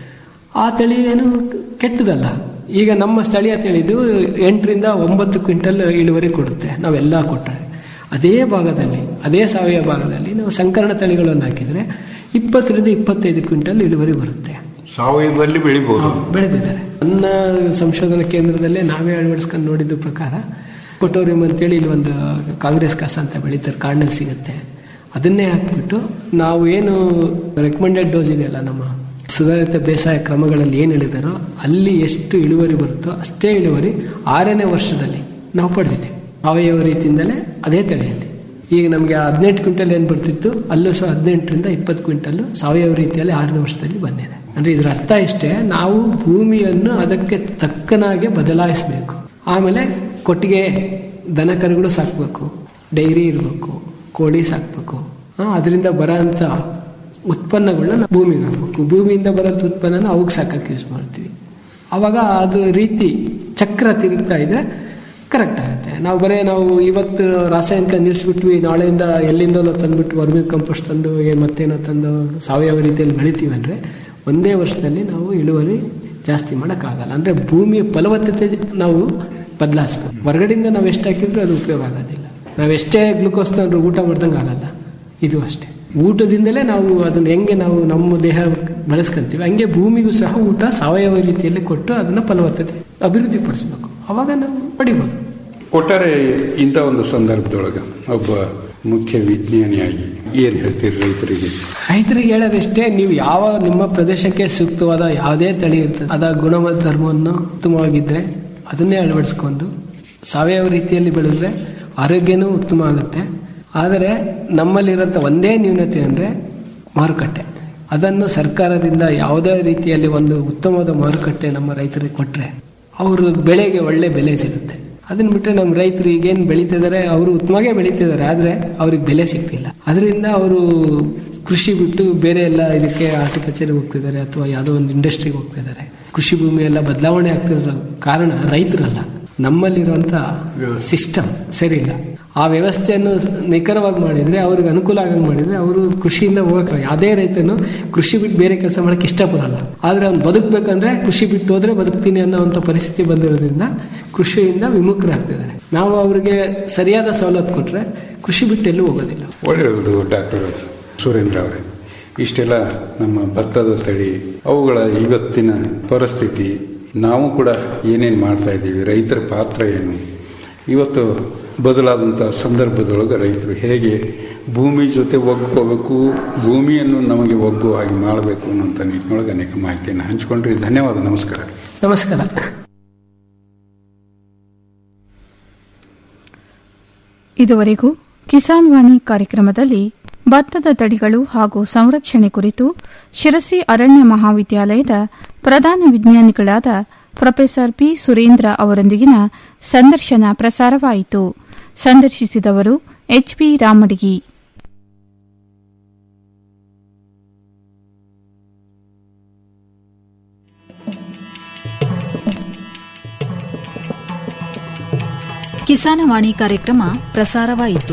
Speaker 12: ಆ ತಳಿ ಏನು ಕೆಟ್ಟದಲ್ಲ ಈಗ ನಮ್ಮ ಸ್ಥಳೀಯ ತಳಿದು ಎಂಟರಿಂದ ಒಂಬತ್ತು ಕ್ವಿಂಟಲ್ ಇಳುವರಿ ಕೊಡುತ್ತೆ ನಾವೆಲ್ಲ ಕೊಟ್ಟರೆ ಅದೇ ಭಾಗದಲ್ಲಿ ಅದೇ ಸಾವಯವ ಭಾಗದಲ್ಲಿ ನಾವು ಸಂಕರಣ ತಳಿಗಳನ್ನು ಹಾಕಿದರೆ ಇಪ್ಪತ್ತರಿಂದ ಇಪ್ಪತ್ತೈದು ಕ್ವಿಂಟಲ್ ಇಳುವರಿ ಬರುತ್ತೆ
Speaker 11: ಸಾವಯವದಲ್ಲಿ ಬೆಳಿಬಹುದು
Speaker 12: ಬೆಳೆದಿದ್ದಾರೆ ನನ್ನ ಸಂಶೋಧನಾ ಕೇಂದ್ರದಲ್ಲೇ ನಾವೇ ಅಳವಡಿಸ್ಕೊಂಡು ನೋಡಿದ ಪ್ರಕಾರ ಕೊಟೋರಿಯಂ ಅಂತೇಳಿ ಇಲ್ಲಿ ಒಂದು ಕಾಂಗ್ರೆಸ್ ಕಸ ಅಂತ ಬೆಳೀತಾರೆ ಕಾಡಿನಲ್ಲಿ ಸಿಗುತ್ತೆ ಅದನ್ನೇ ಹಾಕ್ಬಿಟ್ಟು ನಾವು ಏನು ರೆಕಮೆಂಡೆಡ್ ಡೋಸ್ ಇದೆಯಲ್ಲ ನಮ್ಮ ಸುಧಾರಿತ ಬೇಸಾಯ ಕ್ರಮಗಳಲ್ಲಿ ಏನು ಹೇಳಿದಾರೋ ಅಲ್ಲಿ ಎಷ್ಟು ಇಳುವರಿ ಬರುತ್ತೋ ಅಷ್ಟೇ ಇಳುವರಿ ಆರನೇ ವರ್ಷದಲ್ಲಿ ನಾವು ಪಡೆದಿದ್ದೇವೆ ಸಾವಯವ ರೀತಿಯಿಂದಲೇ ಅದೇ ತಳಿಯಲ್ಲಿ ಈಗ ನಮಗೆ ಹದಿನೆಂಟು ಕ್ವಿಂಟಲ್ ಏನು ಬರ್ತಿತ್ತು ಅಲ್ಲೂ ಸಹ ಹದಿನೆಂಟರಿಂದ ಇಪ್ಪತ್ತು ಕ್ವಿಂಟಲ್ ಸಾವಯವ ರೀತಿಯಲ್ಲಿ ಆರನೇ ವರ್ಷದಲ್ಲಿ ಬಂದಿದೆ ಅಂದ್ರೆ ಇದರ ಅರ್ಥ ಇಷ್ಟೇ ನಾವು ಭೂಮಿಯನ್ನು ಅದಕ್ಕೆ ತಕ್ಕನಾಗೆ ಬದಲಾಯಿಸಬೇಕು ಆಮೇಲೆ ಕೊಟ್ಟಿಗೆ ದನ ಕರುಗಳು ಸಾಕಬೇಕು ಡೈರಿ ಇರಬೇಕು ಕೋಳಿ ಸಾಕಬೇಕು ಅದರಿಂದ ಬರೋ ಅಂಥ ಉತ್ಪನ್ನಗಳನ್ನ ಭೂಮಿಗೆ ಹಾಕಬೇಕು ಭೂಮಿಯಿಂದ ಬರೋಂಥ ಉತ್ಪನ್ನನ ಅವಕ್ಕೆ ಸಾಕಕ್ಕೆ ಯೂಸ್ ಮಾಡ್ತೀವಿ ಆವಾಗ ಅದು ರೀತಿ ಚಕ್ರ ತಿರುಗ್ತಾ ಇದ್ರೆ ಕರೆಕ್ಟ್ ಆಗುತ್ತೆ ನಾವು ಬರೇ ನಾವು ಇವತ್ತು ರಾಸಾಯನಿಕ ನಿಲ್ಲಿಸ್ಬಿಟ್ವಿ ನಾಳೆಯಿಂದ ಎಲ್ಲಿಂದಲೋ ತಂದ್ಬಿಟ್ಟು ವರ್ಮಿ ಕಂಪೋಸ್ಟ್ ತಂದು ಏನ್ ಮತ್ತೇನೋ ತಂದು ಸಾವಯವ ರೀತಿಯಲ್ಲಿ ಬೆಳಿತೀವಿ ಅಂದರೆ ಒಂದೇ ವರ್ಷದಲ್ಲಿ ನಾವು ಇಳುವರಿ ಜಾಸ್ತಿ ಮಾಡೋಕ್ಕಾಗಲ್ಲ ಅಂದರೆ ಭೂಮಿಯ ಫಲವತ್ತತೆ ನಾವು ಬದಲಾಯಿಸ್ಬೇಕು ಹೊರಗಡೆಯಿಂದ ನಾವು ಎಷ್ಟು ಹಾಕಿದ್ರೂ ಅದು ಉಪಯೋಗ ಆಗೋದಿಲ್ಲ ನಾವು ಎಷ್ಟೇ ಗ್ಲುಕೋಸ್ ತಂದ್ರೆ ಊಟ ಮಾಡ್ದಂಗೆ ಆಗಲ್ಲ ಇದು ಅಷ್ಟೇ ಊಟದಿಂದಲೇ ನಾವು ಅದನ್ನ ಹೆಂಗೆ ನಾವು ನಮ್ಮ ದೇಹ ಬೆಳೆಸ್ಕೊಂತೀವಿ ಹಂಗೆ ಭೂಮಿಗೂ ಸಹ ಊಟ ಸಾವಯವ ರೀತಿಯಲ್ಲಿ ಕೊಟ್ಟು ಅದನ್ನ ಫಲವತ್ತತೆ ಅಭಿವೃದ್ಧಿ ಪಡಿಸ್ಬೇಕು ಅವಾಗ ನಾವು ಪಡಿಬೋದು
Speaker 11: ಒಟ್ಟಾರೆ ಇಂಥ ಒಂದು ಸಂದರ್ಭದೊಳಗೆ ಒಬ್ಬ ಮುಖ್ಯ ವಿಜ್ಞಾನಿಯಾಗಿ ಏನು ಹೇಳ್ತೀರಿ ರೈತರಿಗೆ
Speaker 12: ರೈತರಿಗೆ ಹೇಳೋದಷ್ಟೇ ನೀವು ಯಾವ ನಿಮ್ಮ ಪ್ರದೇಶಕ್ಕೆ ಸೂಕ್ತವಾದ ಯಾವುದೇ ತಳಿ ಇರ್ತದೆ ಅದ ಗುಣಮಟ್ಟ ಧರ್ಮವನ್ನು ಉತ್ತಮವಾಗಿದ್ದರೆ ಅದನ್ನೇ ಅಳವಡಿಸ್ಕೊಂಡು ಸಾವಯವ ರೀತಿಯಲ್ಲಿ ಬೆಳೆದ್ರೆ ಆರೋಗ್ಯನೂ ಉತ್ತಮ ಆಗುತ್ತೆ ಆದರೆ ನಮ್ಮಲ್ಲಿರೋಂಥ ಒಂದೇ ನ್ಯೂನತೆ ಅಂದರೆ ಮಾರುಕಟ್ಟೆ ಅದನ್ನು ಸರ್ಕಾರದಿಂದ ಯಾವುದೇ ರೀತಿಯಲ್ಲಿ ಒಂದು ಉತ್ತಮವಾದ ಮಾರುಕಟ್ಟೆ ನಮ್ಮ ರೈತರಿಗೆ ಕೊಟ್ಟರೆ ಅವರು ಬೆಳೆಗೆ ಒಳ್ಳೆ ಬೆಲೆ ಸಿಗುತ್ತೆ ಅದನ್ನ ಬಿಟ್ಟರೆ ನಮ್ಮ ರೈತರು ಈಗೇನು ಬೆಳೀತಿದ್ದಾರೆ ಅವರು ಉತ್ತಮವಾಗೇ ಬೆಳೀತಿದ್ದಾರೆ ಆದರೆ ಅವ್ರಿಗೆ ಬೆಲೆ ಸಿಗ್ತಿಲ್ಲ ಅದರಿಂದ ಅವರು ಕೃಷಿ ಬಿಟ್ಟು ಬೇರೆ ಎಲ್ಲ ಇದಕ್ಕೆ ಆರ್ಟಿಕಲ್ಚರ್ಗೆ ಹೋಗ್ತಿದ್ದಾರೆ ಅಥವಾ ಯಾವುದೋ ಒಂದು ಇಂಡಸ್ಟ್ರಿಗೆ ಹೋಗ್ತಿದ್ದಾರೆ ಕೃಷಿ ಭೂಮಿ ಎಲ್ಲ ಬದಲಾವಣೆ ಆಗ್ತಿರೋ ಕಾರಣ ರೈತರಲ್ಲ ನಮ್ಮಲ್ಲಿರುವಂಥ ಸಿಸ್ಟಮ್ ಸರಿ ಇಲ್ಲ ಆ ವ್ಯವಸ್ಥೆಯನ್ನು ನಿಖರವಾಗಿ ಮಾಡಿದ್ರೆ ಅವ್ರಿಗೆ ಅನುಕೂಲ ಆಗಂಗೆ ಮಾಡಿದ್ರೆ ಅವರು ಕೃಷಿಯಿಂದ ಹೋಗಕ್ಕೆ ಯಾವುದೇ ರೈತನು ಕೃಷಿ ಬಿಟ್ಟು ಬೇರೆ ಕೆಲಸ ಮಾಡಕ್ಕೆ ಇಷ್ಟಪಡಲ್ಲ ಆದ್ರೆ ಅವ್ನು ಬದುಕಬೇಕಂದ್ರೆ ಕೃಷಿ ಬಿಟ್ಟು ಹೋದ್ರೆ ಬದುಕ್ತೀನಿ ಅನ್ನೋವಂಥ ಪರಿಸ್ಥಿತಿ ಬಂದಿರೋದ್ರಿಂದ ಕೃಷಿಯಿಂದ ವಿಮುಖರಾಗ್ತಿದ್ದಾರೆ ನಾವು ಅವರಿಗೆ ಸರಿಯಾದ ಸವಲತ್ತು ಕೊಟ್ರೆ ಕೃಷಿ ಬಿಟ್ಟು ಎಲ್ಲೂ ಹೋಗೋದಿಲ್ಲ
Speaker 11: ಒಳ್ಳೆಯದು ಡಾಕ್ಟರ್ ಸುರೇಂದ್ರ ಅವರೇ ಇಷ್ಟೆಲ್ಲ ನಮ್ಮ ಭತ್ತದ ತಳಿ ಅವುಗಳ ಇವತ್ತಿನ ಪರಿಸ್ಥಿತಿ ನಾವು ಕೂಡ ಏನೇನು ಮಾಡ್ತಾ ಇದ್ದೀವಿ ರೈತರ ಪಾತ್ರ ಏನು ಇವತ್ತು ಬದಲಾದಂಥ ಸಂದರ್ಭದೊಳಗೆ ರೈತರು ಹೇಗೆ ಭೂಮಿ ಜೊತೆ ಒಗ್ಕೋಬೇಕು ಭೂಮಿಯನ್ನು ನಮಗೆ ಒಗ್ಗುವ ಹಾಗೆ ಮಾಡಬೇಕು ಅನ್ನೋಂಥ ನಿಟ್ಟಿನೊಳಗೆ ಅನೇಕ ಮಾಹಿತಿಯನ್ನು ಹಂಚಿಕೊಂಡ್ರಿ ಧನ್ಯವಾದ ನಮಸ್ಕಾರ
Speaker 12: ನಮಸ್ಕಾರ
Speaker 10: ಇದುವರೆಗೂ ಕಿಸಾನ್ ವಾಣಿ ಕಾರ್ಯಕ್ರಮದಲ್ಲಿ ಭತ್ತದ ತಳಿಗಳು ಹಾಗೂ ಸಂರಕ್ಷಣೆ ಕುರಿತು ಶಿರಸಿ ಅರಣ್ಯ ಮಹಾವಿದ್ಯಾಲಯದ ಪ್ರಧಾನ ವಿಜ್ಞಾನಿಗಳಾದ ಪ್ರೊಫೆಸರ್ ಪಿ ಸುರೇಂದ್ರ ಅವರೊಂದಿಗಿನ ಸಂದರ್ಶನ ಪ್ರಸಾರವಾಯಿತು ಸಂದರ್ಶಿಸಿದವರು ಎಚ್ಪಿ ರಾಮಡಿಗಿ
Speaker 13: ಕಿಸಾನವಾಣಿ ಕಾರ್ಯಕ್ರಮ ಪ್ರಸಾರವಾಯಿತು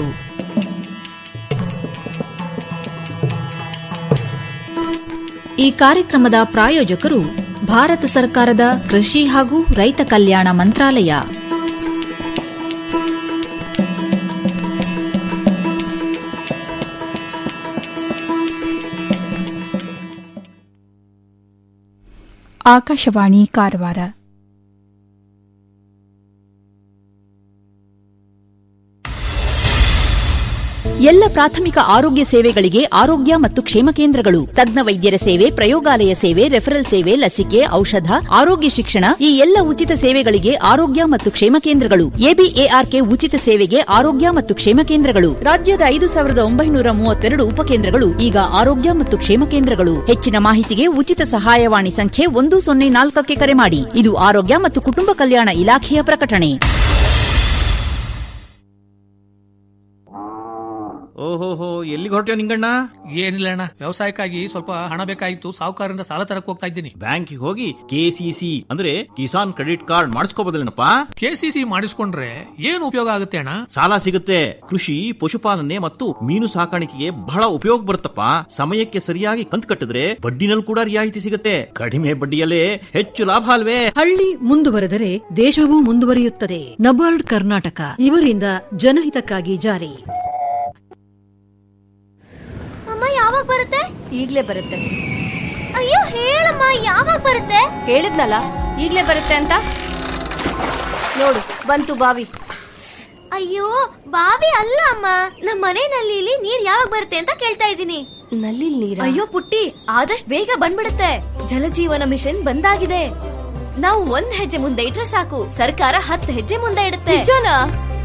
Speaker 13: ಈ ಕಾರ್ಯಕ್ರಮದ ಪ್ರಾಯೋಜಕರು ಭಾರತ ಸರ್ಕಾರದ ಕೃಷಿ ಹಾಗೂ ರೈತ ಕಲ್ಯಾಣ ಮಂತ್ರಾಲಯ
Speaker 10: ಆಕಾಶವಾಣಿ ಕಾರವಾರ
Speaker 14: ಎಲ್ಲ ಪ್ರಾಥಮಿಕ ಆರೋಗ್ಯ ಸೇವೆಗಳಿಗೆ ಆರೋಗ್ಯ ಮತ್ತು ಕ್ಷೇಮ ಕೇಂದ್ರಗಳು ತಜ್ಞ ವೈದ್ಯರ ಸೇವೆ ಪ್ರಯೋಗಾಲಯ ಸೇವೆ ರೆಫರಲ್ ಸೇವೆ ಲಸಿಕೆ ಔಷಧ ಆರೋಗ್ಯ ಶಿಕ್ಷಣ ಈ ಎಲ್ಲ ಉಚಿತ ಸೇವೆಗಳಿಗೆ ಆರೋಗ್ಯ ಮತ್ತು ಕ್ಷೇಮ ಕೇಂದ್ರಗಳು ಎಬಿಎಆರ್ಕೆ ಉಚಿತ ಸೇವೆಗೆ ಆರೋಗ್ಯ ಮತ್ತು ಕ್ಷೇಮ ಕೇಂದ್ರಗಳು ರಾಜ್ಯದ ಐದು ಸಾವಿರದ ಒಂಬೈನೂರ ಮೂವತ್ತೆರಡು ಉಪಕೇಂದ್ರಗಳು ಈಗ ಆರೋಗ್ಯ ಮತ್ತು ಕ್ಷೇಮ ಕೇಂದ್ರಗಳು ಹೆಚ್ಚಿನ ಮಾಹಿತಿಗೆ ಉಚಿತ ಸಹಾಯವಾಣಿ ಸಂಖ್ಯೆ ಒಂದು ಸೊನ್ನೆ ನಾಲ್ಕಕ್ಕೆ ಕರೆ ಮಾಡಿ ಇದು ಆರೋಗ್ಯ ಮತ್ತು ಕುಟುಂಬ ಕಲ್ಯಾಣ ಇಲಾಖೆಯ ಪ್ರಕಟಣೆ
Speaker 15: ಓಹೋಹೋ ಎಲ್ಲಿಗೆ ಹೊರಟ್ಯೋ ನಿಂಗಣ್ಣ
Speaker 16: ಏನಿಲ್ಲ ಅಣ್ಣ ವ್ಯವಸಾಯಕ್ಕಾಗಿ ಸ್ವಲ್ಪ ಹಣ ಬೇಕಾಗಿತ್ತು ಸಾಹುಕಾರರಿಂದ ಸಾಲ ತರಕ್ ಹೋಗ್ತಾ ಇದ್ದೀನಿ
Speaker 15: ಬ್ಯಾಂಕಿಗೆ ಹೋಗಿ ಕೆಸಿಸಿ ಅಂದ್ರೆ ಕಿಸಾನ್ ಕ್ರೆಡಿಟ್ ಕಾರ್ಡ್ ಮಾಡಿಸ್ಕೋಬೋದಲ್ಲೇನಪ್ಪ
Speaker 16: ಕೆಸಿಸಿ ಮಾಡಿಸ್ಕೊಂಡ್ರೆ ಏನು ಉಪಯೋಗ ಆಗುತ್ತೆ ಅಣ್ಣ
Speaker 15: ಸಾಲ ಸಿಗುತ್ತೆ ಕೃಷಿ ಪಶುಪಾಲನೆ ಮತ್ತು ಮೀನು ಸಾಕಾಣಿಕೆಗೆ ಬಹಳ ಉಪಯೋಗ ಬರುತ್ತಪ್ಪ ಸಮಯಕ್ಕೆ ಸರಿಯಾಗಿ ಕಂತು ಕಟ್ಟಿದ್ರೆ ಬಡ್ಡಿನಲ್ಲಿ ಕೂಡ ರಿಯಾಯಿತಿ ಸಿಗುತ್ತೆ ಕಡಿಮೆ ಬಡ್ಡಿಯಲ್ಲೇ ಹೆಚ್ಚು ಲಾಭ ಅಲ್ವೇ
Speaker 17: ಹಳ್ಳಿ ಮುಂದುವರೆದರೆ ದೇಶವೂ ಮುಂದುವರಿಯುತ್ತದೆ ನಬಾರ್ಡ್ ಕರ್ನಾಟಕ ಇವರಿಂದ ಜನಹಿತಕ್ಕಾಗಿ ಜಾರಿ
Speaker 18: ಅಮ್ಮ ಯಾವಾಗ ಬರುತ್ತೆ ಈಗ್ಲೇ ಬರುತ್ತೆ ಅಯ್ಯೋ ಹೇಳಮ್ಮ ಯಾವಾಗ ಬರುತ್ತೆ ಹೇಳಿದ್ನಲ್ಲ ಈಗ್ಲೇ ಬರುತ್ತೆ ಅಂತ ನೋಡು ಬಂತು ಬಾವಿ ಅಯ್ಯೋ ಬಾವಿ ಅಲ್ಲ ಅಮ್ಮ ನಮ್ಮ ಮನೆ ನಲ್ಲಿಲಿ ನೀರ್ ಯಾವಾಗ ಬರುತ್ತೆ ಅಂತ ಕೇಳ್ತಾ ಇದ್ದೀನಿ ನಲ್ಲಿ ನೀರ ಅಯ್ಯೋ ಪುಟ್ಟಿ ಆದಷ್ಟು ಬೇಗ ಬಂದ್ಬಿಡುತ್ತೆ ಜಲಜೀವನ ಮಿಷನ್ ಬಂದಾಗಿದೆ ನಾವು ಒಂದ್ ಹೆಜ್ಜೆ ಮುಂದೆ ಇಟ್ರೆ ಸಾಕು ಸರ್ಕಾರ ಹತ್ತು ಹೆಜ್ಜೆ ಮುಂದೆ ಇಡುತ್ತೆ ನಿಜನಾ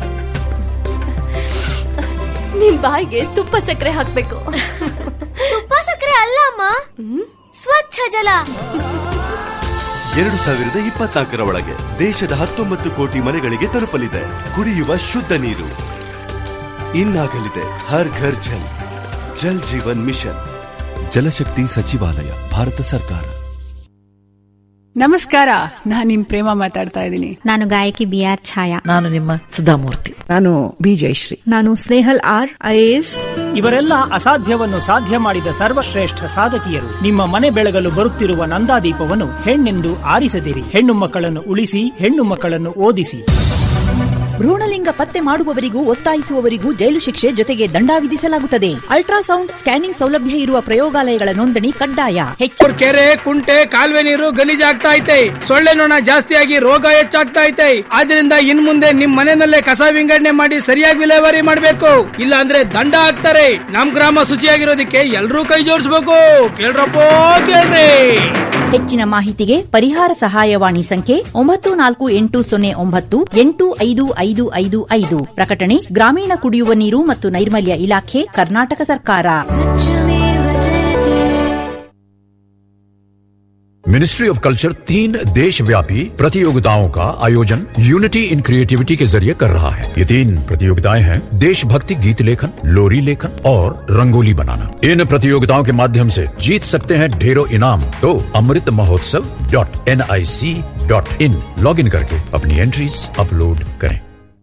Speaker 18: ನಿಮ್ ಬಾಯಿಗೆ ತುಪ್ಪ ಸಕ್ಕರೆ ಹಾಕ್ಬೇಕು ತುಪ್ಪ ಸಕ್ಕರೆ ಅಲ್ಲ ಅಮ್ಮ ಸ್ವಚ್ಛ ಜಲ
Speaker 19: ಎರಡು ಸಾವಿರದ ಇಪ್ಪತ್ನಾಲ್ಕರ ಒಳಗೆ ದೇಶದ ಹತ್ತೊಂಬತ್ತು ಕೋಟಿ ಮನೆಗಳಿಗೆ ತಲುಪಲಿದೆ ಕುಡಿಯುವ ಶುದ್ಧ ನೀರು ಇನ್ನಾಗಲಿದೆ ಹರ್ ಘರ್ ಜಲ್ ಜಲ್ ಜೀವನ್ ಮಿಷನ್ ಜಲಶಕ್ತಿ ಸಚಿವಾಲಯ ಭಾರತ ಸರ್ಕಾರ
Speaker 20: ನಮಸ್ಕಾರ ನಾನು ನಿಮ್ ಪ್ರೇಮ ಮಾತಾಡ್ತಾ ಇದ್ದೀನಿ
Speaker 21: ನಾನು ಗಾಯಕಿ ಬಿ ಆರ್ ಛಾಯಾ
Speaker 22: ನಾನು ನಿಮ್ಮ ಸುಧಾಮೂರ್ತಿ
Speaker 20: ನಾನು ಬಿ ಜಯಶ್ರೀ
Speaker 21: ನಾನು ಸ್ನೇಹಲ್ ಆರ್ ಐಎಎಸ್
Speaker 23: ಇವರೆಲ್ಲ ಅಸಾಧ್ಯವನ್ನು ಸಾಧ್ಯ ಮಾಡಿದ ಸರ್ವಶ್ರೇಷ್ಠ ಸಾಧಕಿಯರು ನಿಮ್ಮ ಮನೆ ಬೆಳಗಲು ಬರುತ್ತಿರುವ ನಂದಾದೀಪವನ್ನು ಹೆಣ್ಣೆಂದು ಆರಿಸದಿರಿ ಹೆಣ್ಣು ಮಕ್ಕಳನ್ನು ಉಳಿಸಿ ಹೆಣ್ಣು ಮಕ್ಕಳನ್ನು ಓದಿಸಿ
Speaker 14: ಭ್ರೂಣಲಿಂಗ ಪತ್ತೆ ಮಾಡುವವರಿಗೂ ಒತ್ತಾಯಿಸುವವರಿಗೂ ಜೈಲು ಶಿಕ್ಷೆ ಜೊತೆಗೆ ದಂಡ ವಿಧಿಸಲಾಗುತ್ತದೆ ಅಲ್ಟ್ರಾಸೌಂಡ್ ಸ್ಕ್ಯಾನಿಂಗ್ ಸೌಲಭ್ಯ ಇರುವ ಪ್ರಯೋಗಾಲಯಗಳ ನೋಂದಣಿ ಕಡ್ಡಾಯ ಹೆಚ್ಚು
Speaker 24: ಕೆರೆ ಕುಂಟೆ ಕಾಲುವೆ ನೀರು ಗಲೀಜಾಗ್ತಾ ಐತೆ ಸೊಳ್ಳೆ ನೊಣ ಜಾಸ್ತಿಯಾಗಿ ರೋಗ ಹೆಚ್ಚಾಗ್ತಾ ಐತೆ ಆದ್ರಿಂದ ಇನ್ ಮುಂದೆ ನಿಮ್ ಮನೆಯಲ್ಲೇ ಕಸ ವಿಂಗಡಣೆ ಮಾಡಿ ಸರಿಯಾಗಿ ವಿಲೇವಾರಿ ಮಾಡ್ಬೇಕು ಇಲ್ಲ ಅಂದ್ರೆ ದಂಡ ಹಾಕ್ತಾರೆ ನಮ್ ಗ್ರಾಮ ಶುಚಿಯಾಗಿರೋದಕ್ಕೆ ಎಲ್ರೂ ಕೈ ಜೋಡಿಸ್ಬೇಕು ಕೇಳ್ರಪ್ಪೋ ಕೇಳ್ರಿ
Speaker 14: ಹೆಚ್ಚಿನ ಮಾಹಿತಿಗೆ ಪರಿಹಾರ ಸಹಾಯವಾಣಿ ಸಂಖ್ಯೆ ಒಂಬತ್ತು ನಾಲ್ಕು ಎಂಟು ಸೊನ್ನೆ ಒಂಬತ್ತು ಎಂಟು ಐದು ಐದು ಐದು ಐದು ಪ್ರಕಟಣೆ ಗ್ರಾಮೀಣ ಕುಡಿಯುವ ನೀರು ಮತ್ತು ನೈರ್ಮಲ್ಯ ಇಲಾಖೆ ಕರ್ನಾಟಕ ಸರ್ಕಾರ
Speaker 25: मिनिस्ट्री ऑफ कल्चर तीन देश व्यापी प्रतियोगिताओं का आयोजन यूनिटी इन क्रिएटिविटी के जरिए कर रहा है ये तीन प्रतियोगिताएं हैं देशभक्ति गीत लेखन लोरी लेखन और रंगोली बनाना इन प्रतियोगिताओं के माध्यम से जीत सकते हैं ढेरों इनाम तो Amrit Mahotsav dot N I C dot in log in करके अपनी एंट्रीज अपलोड करें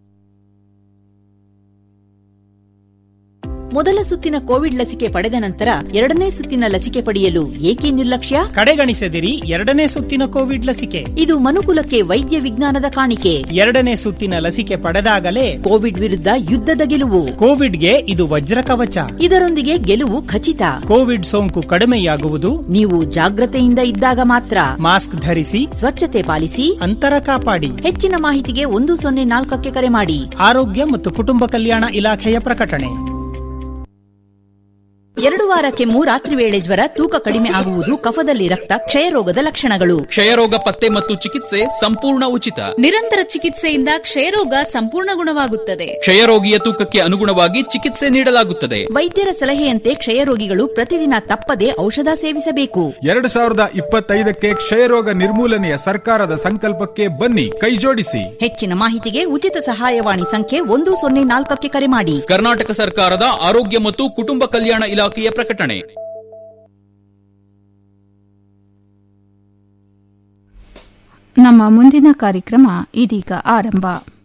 Speaker 14: ಮೊದಲ ಸುತ್ತಿನ ಕೋವಿಡ್ ಲಸಿಕೆ ಪಡೆದ ನಂತರ ಎರಡನೇ ಸುತ್ತಿನ ಲಸಿಕೆ ಪಡೆಯಲು ಏಕೆ ನಿರ್ಲಕ್ಷ್ಯ
Speaker 23: ಕಡೆಗಣಿಸದಿರಿ ಎರಡನೇ ಸುತ್ತಿನ ಕೋವಿಡ್ ಲಸಿಕೆ
Speaker 14: ಇದು ಮನುಕುಲಕ್ಕೆ ವೈದ್ಯ ವಿಜ್ಞಾನದ ಕಾಣಿಕೆ
Speaker 23: ಎರಡನೇ ಸುತ್ತಿನ ಲಸಿಕೆ ಪಡೆದಾಗಲೇ
Speaker 14: ಕೋವಿಡ್ ವಿರುದ್ಧ ಯುದ್ಧದ ಗೆಲುವು
Speaker 23: ಕೋವಿಡ್ಗೆ ಇದು ವಜ್ರ ಕವಚ
Speaker 14: ಇದರೊಂದಿಗೆ ಗೆಲುವು ಖಚಿತ
Speaker 23: ಕೋವಿಡ್ ಸೋಂಕು ಕಡಿಮೆಯಾಗುವುದು
Speaker 14: ನೀವು ಜಾಗ್ರತೆಯಿಂದ ಇದ್ದಾಗ ಮಾತ್ರ
Speaker 23: ಮಾಸ್ಕ್ ಧರಿಸಿ
Speaker 14: ಸ್ವಚ್ಛತೆ ಪಾಲಿಸಿ
Speaker 23: ಅಂತರ ಕಾಪಾಡಿ
Speaker 14: ಹೆಚ್ಚಿನ ಮಾಹಿತಿಗೆ ಒಂದು ಸೊನ್ನೆ ನಾಲ್ಕಕ್ಕೆ ಕರೆ ಮಾಡಿ
Speaker 23: ಆರೋಗ್ಯ ಮತ್ತು ಕುಟುಂಬ ಕಲ್ಯಾಣ ಇಲಾಖೆಯ ಪ್ರಕಟಣೆ
Speaker 14: ಎರಡು ವಾರ ಕೆಮ್ಮು ರಾತ್ರಿ ವೇಳೆ ಜ್ವರ ತೂಕ ಕಡಿಮೆ ಆಗುವುದು ಕಫದಲ್ಲಿ ರಕ್ತ ಕ್ಷಯರೋಗದ ಲಕ್ಷಣಗಳು
Speaker 26: ಕ್ಷಯರೋಗ ಪತ್ತೆ ಮತ್ತು ಚಿಕಿತ್ಸೆ ಸಂಪೂರ್ಣ ಉಚಿತ
Speaker 27: ನಿರಂತರ ಚಿಕಿತ್ಸೆಯಿಂದ ಕ್ಷಯರೋಗ ಸಂಪೂರ್ಣ ಗುಣವಾಗುತ್ತದೆ
Speaker 26: ಕ್ಷಯರೋಗಿಯ ತೂಕಕ್ಕೆ ಅನುಗುಣವಾಗಿ ಚಿಕಿತ್ಸೆ ನೀಡಲಾಗುತ್ತದೆ
Speaker 14: ವೈದ್ಯರ ಸಲಹೆಯಂತೆ ಕ್ಷಯರೋಗಿಗಳು ಪ್ರತಿದಿನ ತಪ್ಪದೆ ಔಷಧ ಸೇವಿಸಬೇಕು
Speaker 28: ಎರಡು ಸಾವಿರದ ಇಪ್ಪತ್ತೈದಕ್ಕೆ ಕ್ಷಯರೋಗ ನಿರ್ಮೂಲನೆಯ ಸರ್ಕಾರದ ಸಂಕಲ್ಪಕ್ಕೆ ಬನ್ನಿ ಕೈಜೋಡಿಸಿ
Speaker 14: ಹೆಚ್ಚಿನ ಮಾಹಿತಿಗೆ ಉಚಿತ ಸಹಾಯವಾಣಿ ಸಂಖ್ಯೆ ಒಂದು ಸೊನ್ನೆ ನಾಲ್ಕಕ್ಕೆ ಕರೆ ಮಾಡಿ
Speaker 26: ಕರ್ನಾಟಕ ಸರ್ಕಾರದ ಆರೋಗ್ಯ ಮತ್ತು ಕುಟುಂಬ ಕಲ್ಯಾಣ ಇಲಾಖೆಯ ಪ್ರಕಟಣೆ
Speaker 10: ನಮ್ಮ ಮುಂದಿನ ಕಾರ್ಯಕ್ರಮ ಇದೀಗ ಆರಂಭ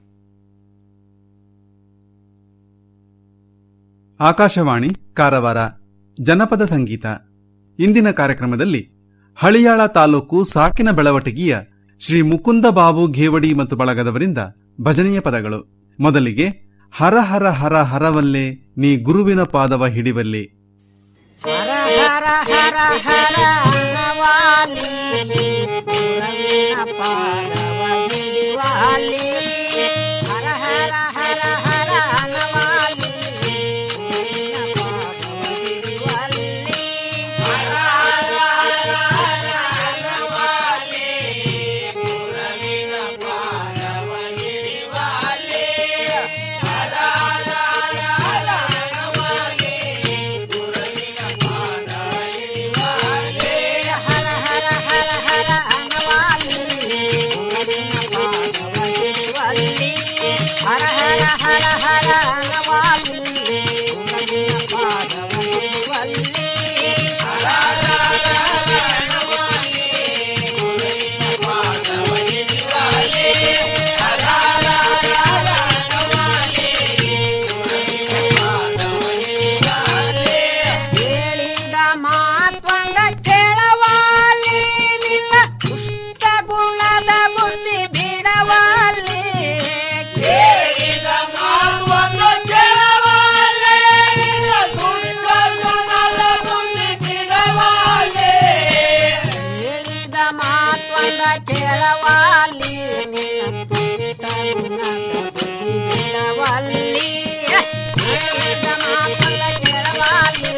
Speaker 29: ಆಕಾಶವಾಣಿ ಕಾರವಾರ ಜನಪದ ಸಂಗೀತ ಇಂದಿನ ಕಾರ್ಯಕ್ರಮದಲ್ಲಿ ಹಳಿಯಾಳ ತಾಲೂಕು ಸಾಕಿನ ಬೆಳವಟಗಿಯ ಶ್ರೀ ಮುಕುಂದ ಬಾಬು ಘೇವಡಿ ಮತ್ತು ಬಳಗದವರಿಂದ ಭಜನೆಯ ಪದಗಳು ಮೊದಲಿಗೆ ಹರ ಹರ ಹರ ಹರವಲ್ಲೇ ನೀ ಗುರುವಿನ ಪಾದವ ಹಿಡಿವಲ್ಲಿ
Speaker 1: ಹರ ಹರ ಹರ ಹರ ಅನ್ನವಾಲಿ ಗುರುವಿನ ಪಾದವ ಹಿಡಿವಾಲಿ ಹರ ಹರ ಹರ ಹರ ಅನ್ನವಾಲಿ ಗುರುವಿನ ಪಾದವ ಹಿಡಿವಾಲಿ ಹರ ಹರ ಹರ ಹರ ಅನ್ನವಾಲಿ ಗುರುವಿನ ಪಾದವ ಹಿಡಿವಾಲಿ ಹರ ಹರ ಹರ ಹರ ಅನ್ನವಾಲಿ ಗುರುವಿನ ಪಾದವ ಹಿಡಿವಾಲಿ ಹರ ಹರ ಹರ ಹರ ಅನ್ನವಾಲಿ ಗುರುವಿನ ಪಾದವ ಹಿಡಿವಾಲಿ ಹರ ಹರ ಹರ ಹರ ಅನ್ನವಾಲಿ ಗುರುವಿನ ಪಾದವ ಹಿಡಿವಾಲಿ ಹರ ಹರ ಹರ ಹರ ಅನ್ನವಾಲಿ ಗುರುವಿನ ಪಾದವ ಹಿಡಿವಾಲಿ ಹರ ಹರ ಹರ ಹರ ಅನ್ನವಾಲಿ ಗುರುವಿನ ಪಾದವ ಹಿಡಿವಾಲಿ ಹೇಳಿದ ಮಾತ್ವಂಗ ಕೇಳವಾಲಿ ನಿನ್ನ ದುಷ್ಟ ಗುಣದ ಬುದ್ಧಿ ಬಿಡವಾಲಿ ಹೇಳಿದ ಮಾತ್ವಂಗ ಕೇಳವಾಲಿ ನಿನ್ನ ದುಷ್ಟ ಗುಣದ ಬುದ್ಧಿ ಬಿಡವಾಲಿ ಹೇಳಿದ ಮಾತ್ವಂಗ ಕೇಳವಾಲಿ ನಿನ್ನ ದುಷ್ಟ ಗುಣದ ಬುದ್ಧಿ ಬಿಡವಾಲಿ ಹೇಳಿದ ಮಾತ್ವಂಗ ಕೇಳವಾಲಿ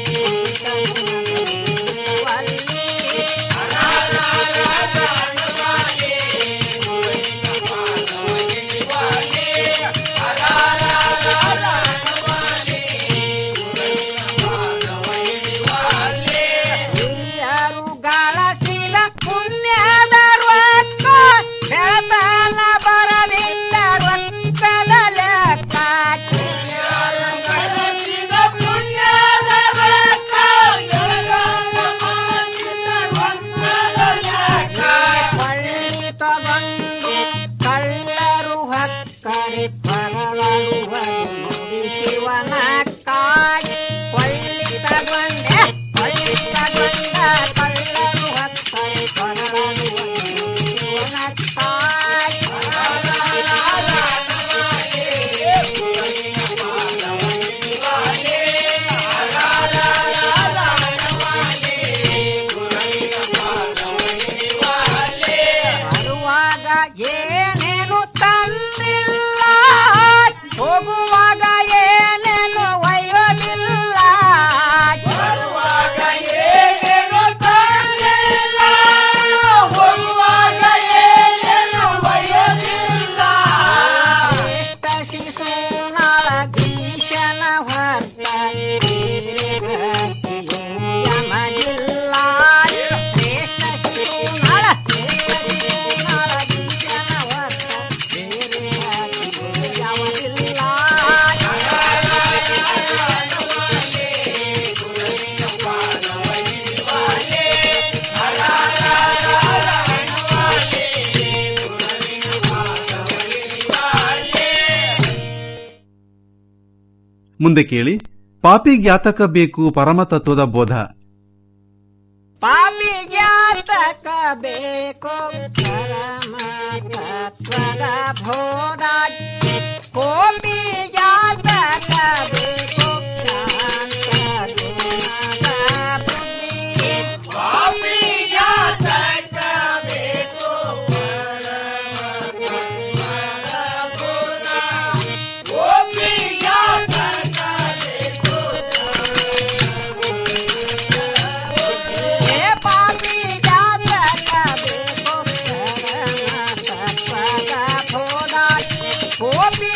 Speaker 1: ಹಿರಿಯರು ಗಳಸಿದ ಪುಣ್ಯದ ರೊಕ್ಕ ಬೆಳತನ ಬರಲಿಲ್ಲ ರೊಕ್ಕದ ಲೆಕ್ಕ ಹಿರಿಯರು ಗಳಿಸಿದ ಪುಣ್ಯದ ರೊಕ್ಕ ಬೆಳತನ ಬರಲಿಲ್ಲ ರೊಕ್ಕದ ಲೆಕ್ಕ ಕೊಳ್ಳಿ ತಗೊಂಡು ಕಳ್ಳರು ಹಕ್ಕರೆ ಪರವರು ನೋಡಿ ಶಿವನ ಕಾಯಿ ಕೊಳ್ಳಿ ತಗೊಂಡೆ ಕೊಳ್ಳಿ ತಗೊಂಡ ಕಳ್ಳರು ಹಕ್ಕರೆ ಪರವರು ನೋಡಿ ಶಿವನ ಕಾಯಿ ಬರುವಾಗ ಏನೇನು ತಂದಿಲ್ಲ ಹೋಗುವಾಗ ಏನೇನು ಒಯ್ಯೋದಿಲ್ಲ ಬರುವಾಗ ಏನೇನು ತಂದಿಲ್ಲ ಹೋಗುವಾಗ ಏನೇನು ಒಯ್ಯೋದಿಲ್ಲ ಶ್ರೇಷ್ಠ ಶಿಶುನಾಳ ಭೀಷಣ ಹೊರ್ತ ಯಮಗಿಲ್ಲ ಶ್ರೇಷ್ಠ ಶಿಶುನಾಳ
Speaker 29: ಮುಂದೆ ಕೇಳಿ ಪಾಪಿಗ್ಯಾತಕ ಬೇಕು ಪರಮತತ್ವದ ಬೋಧ
Speaker 1: ಪಾಪಿ ಜ್ಞಾತಕ ಬೇಕು ಪರಮ ತತ್ವದ ಬೋಧ ಕೋಪಿ ಜ್ಞಾತಕ ಬೇಕು ಶಾಂತ ಗುಣದ ಬುದ್ಧಿ ಪಾಪಿ ಜ್ಞಾತಕ ಬೇಕು ಕೋಪಿ ಜ್ಞಾತಕ ಬೇಕು ಹೇ ಪಾಪಿ ಜಾತಕ ಬೇಕು ಪರಮ ತತ್ವದ ಬೋಧ ಗೋಪಿ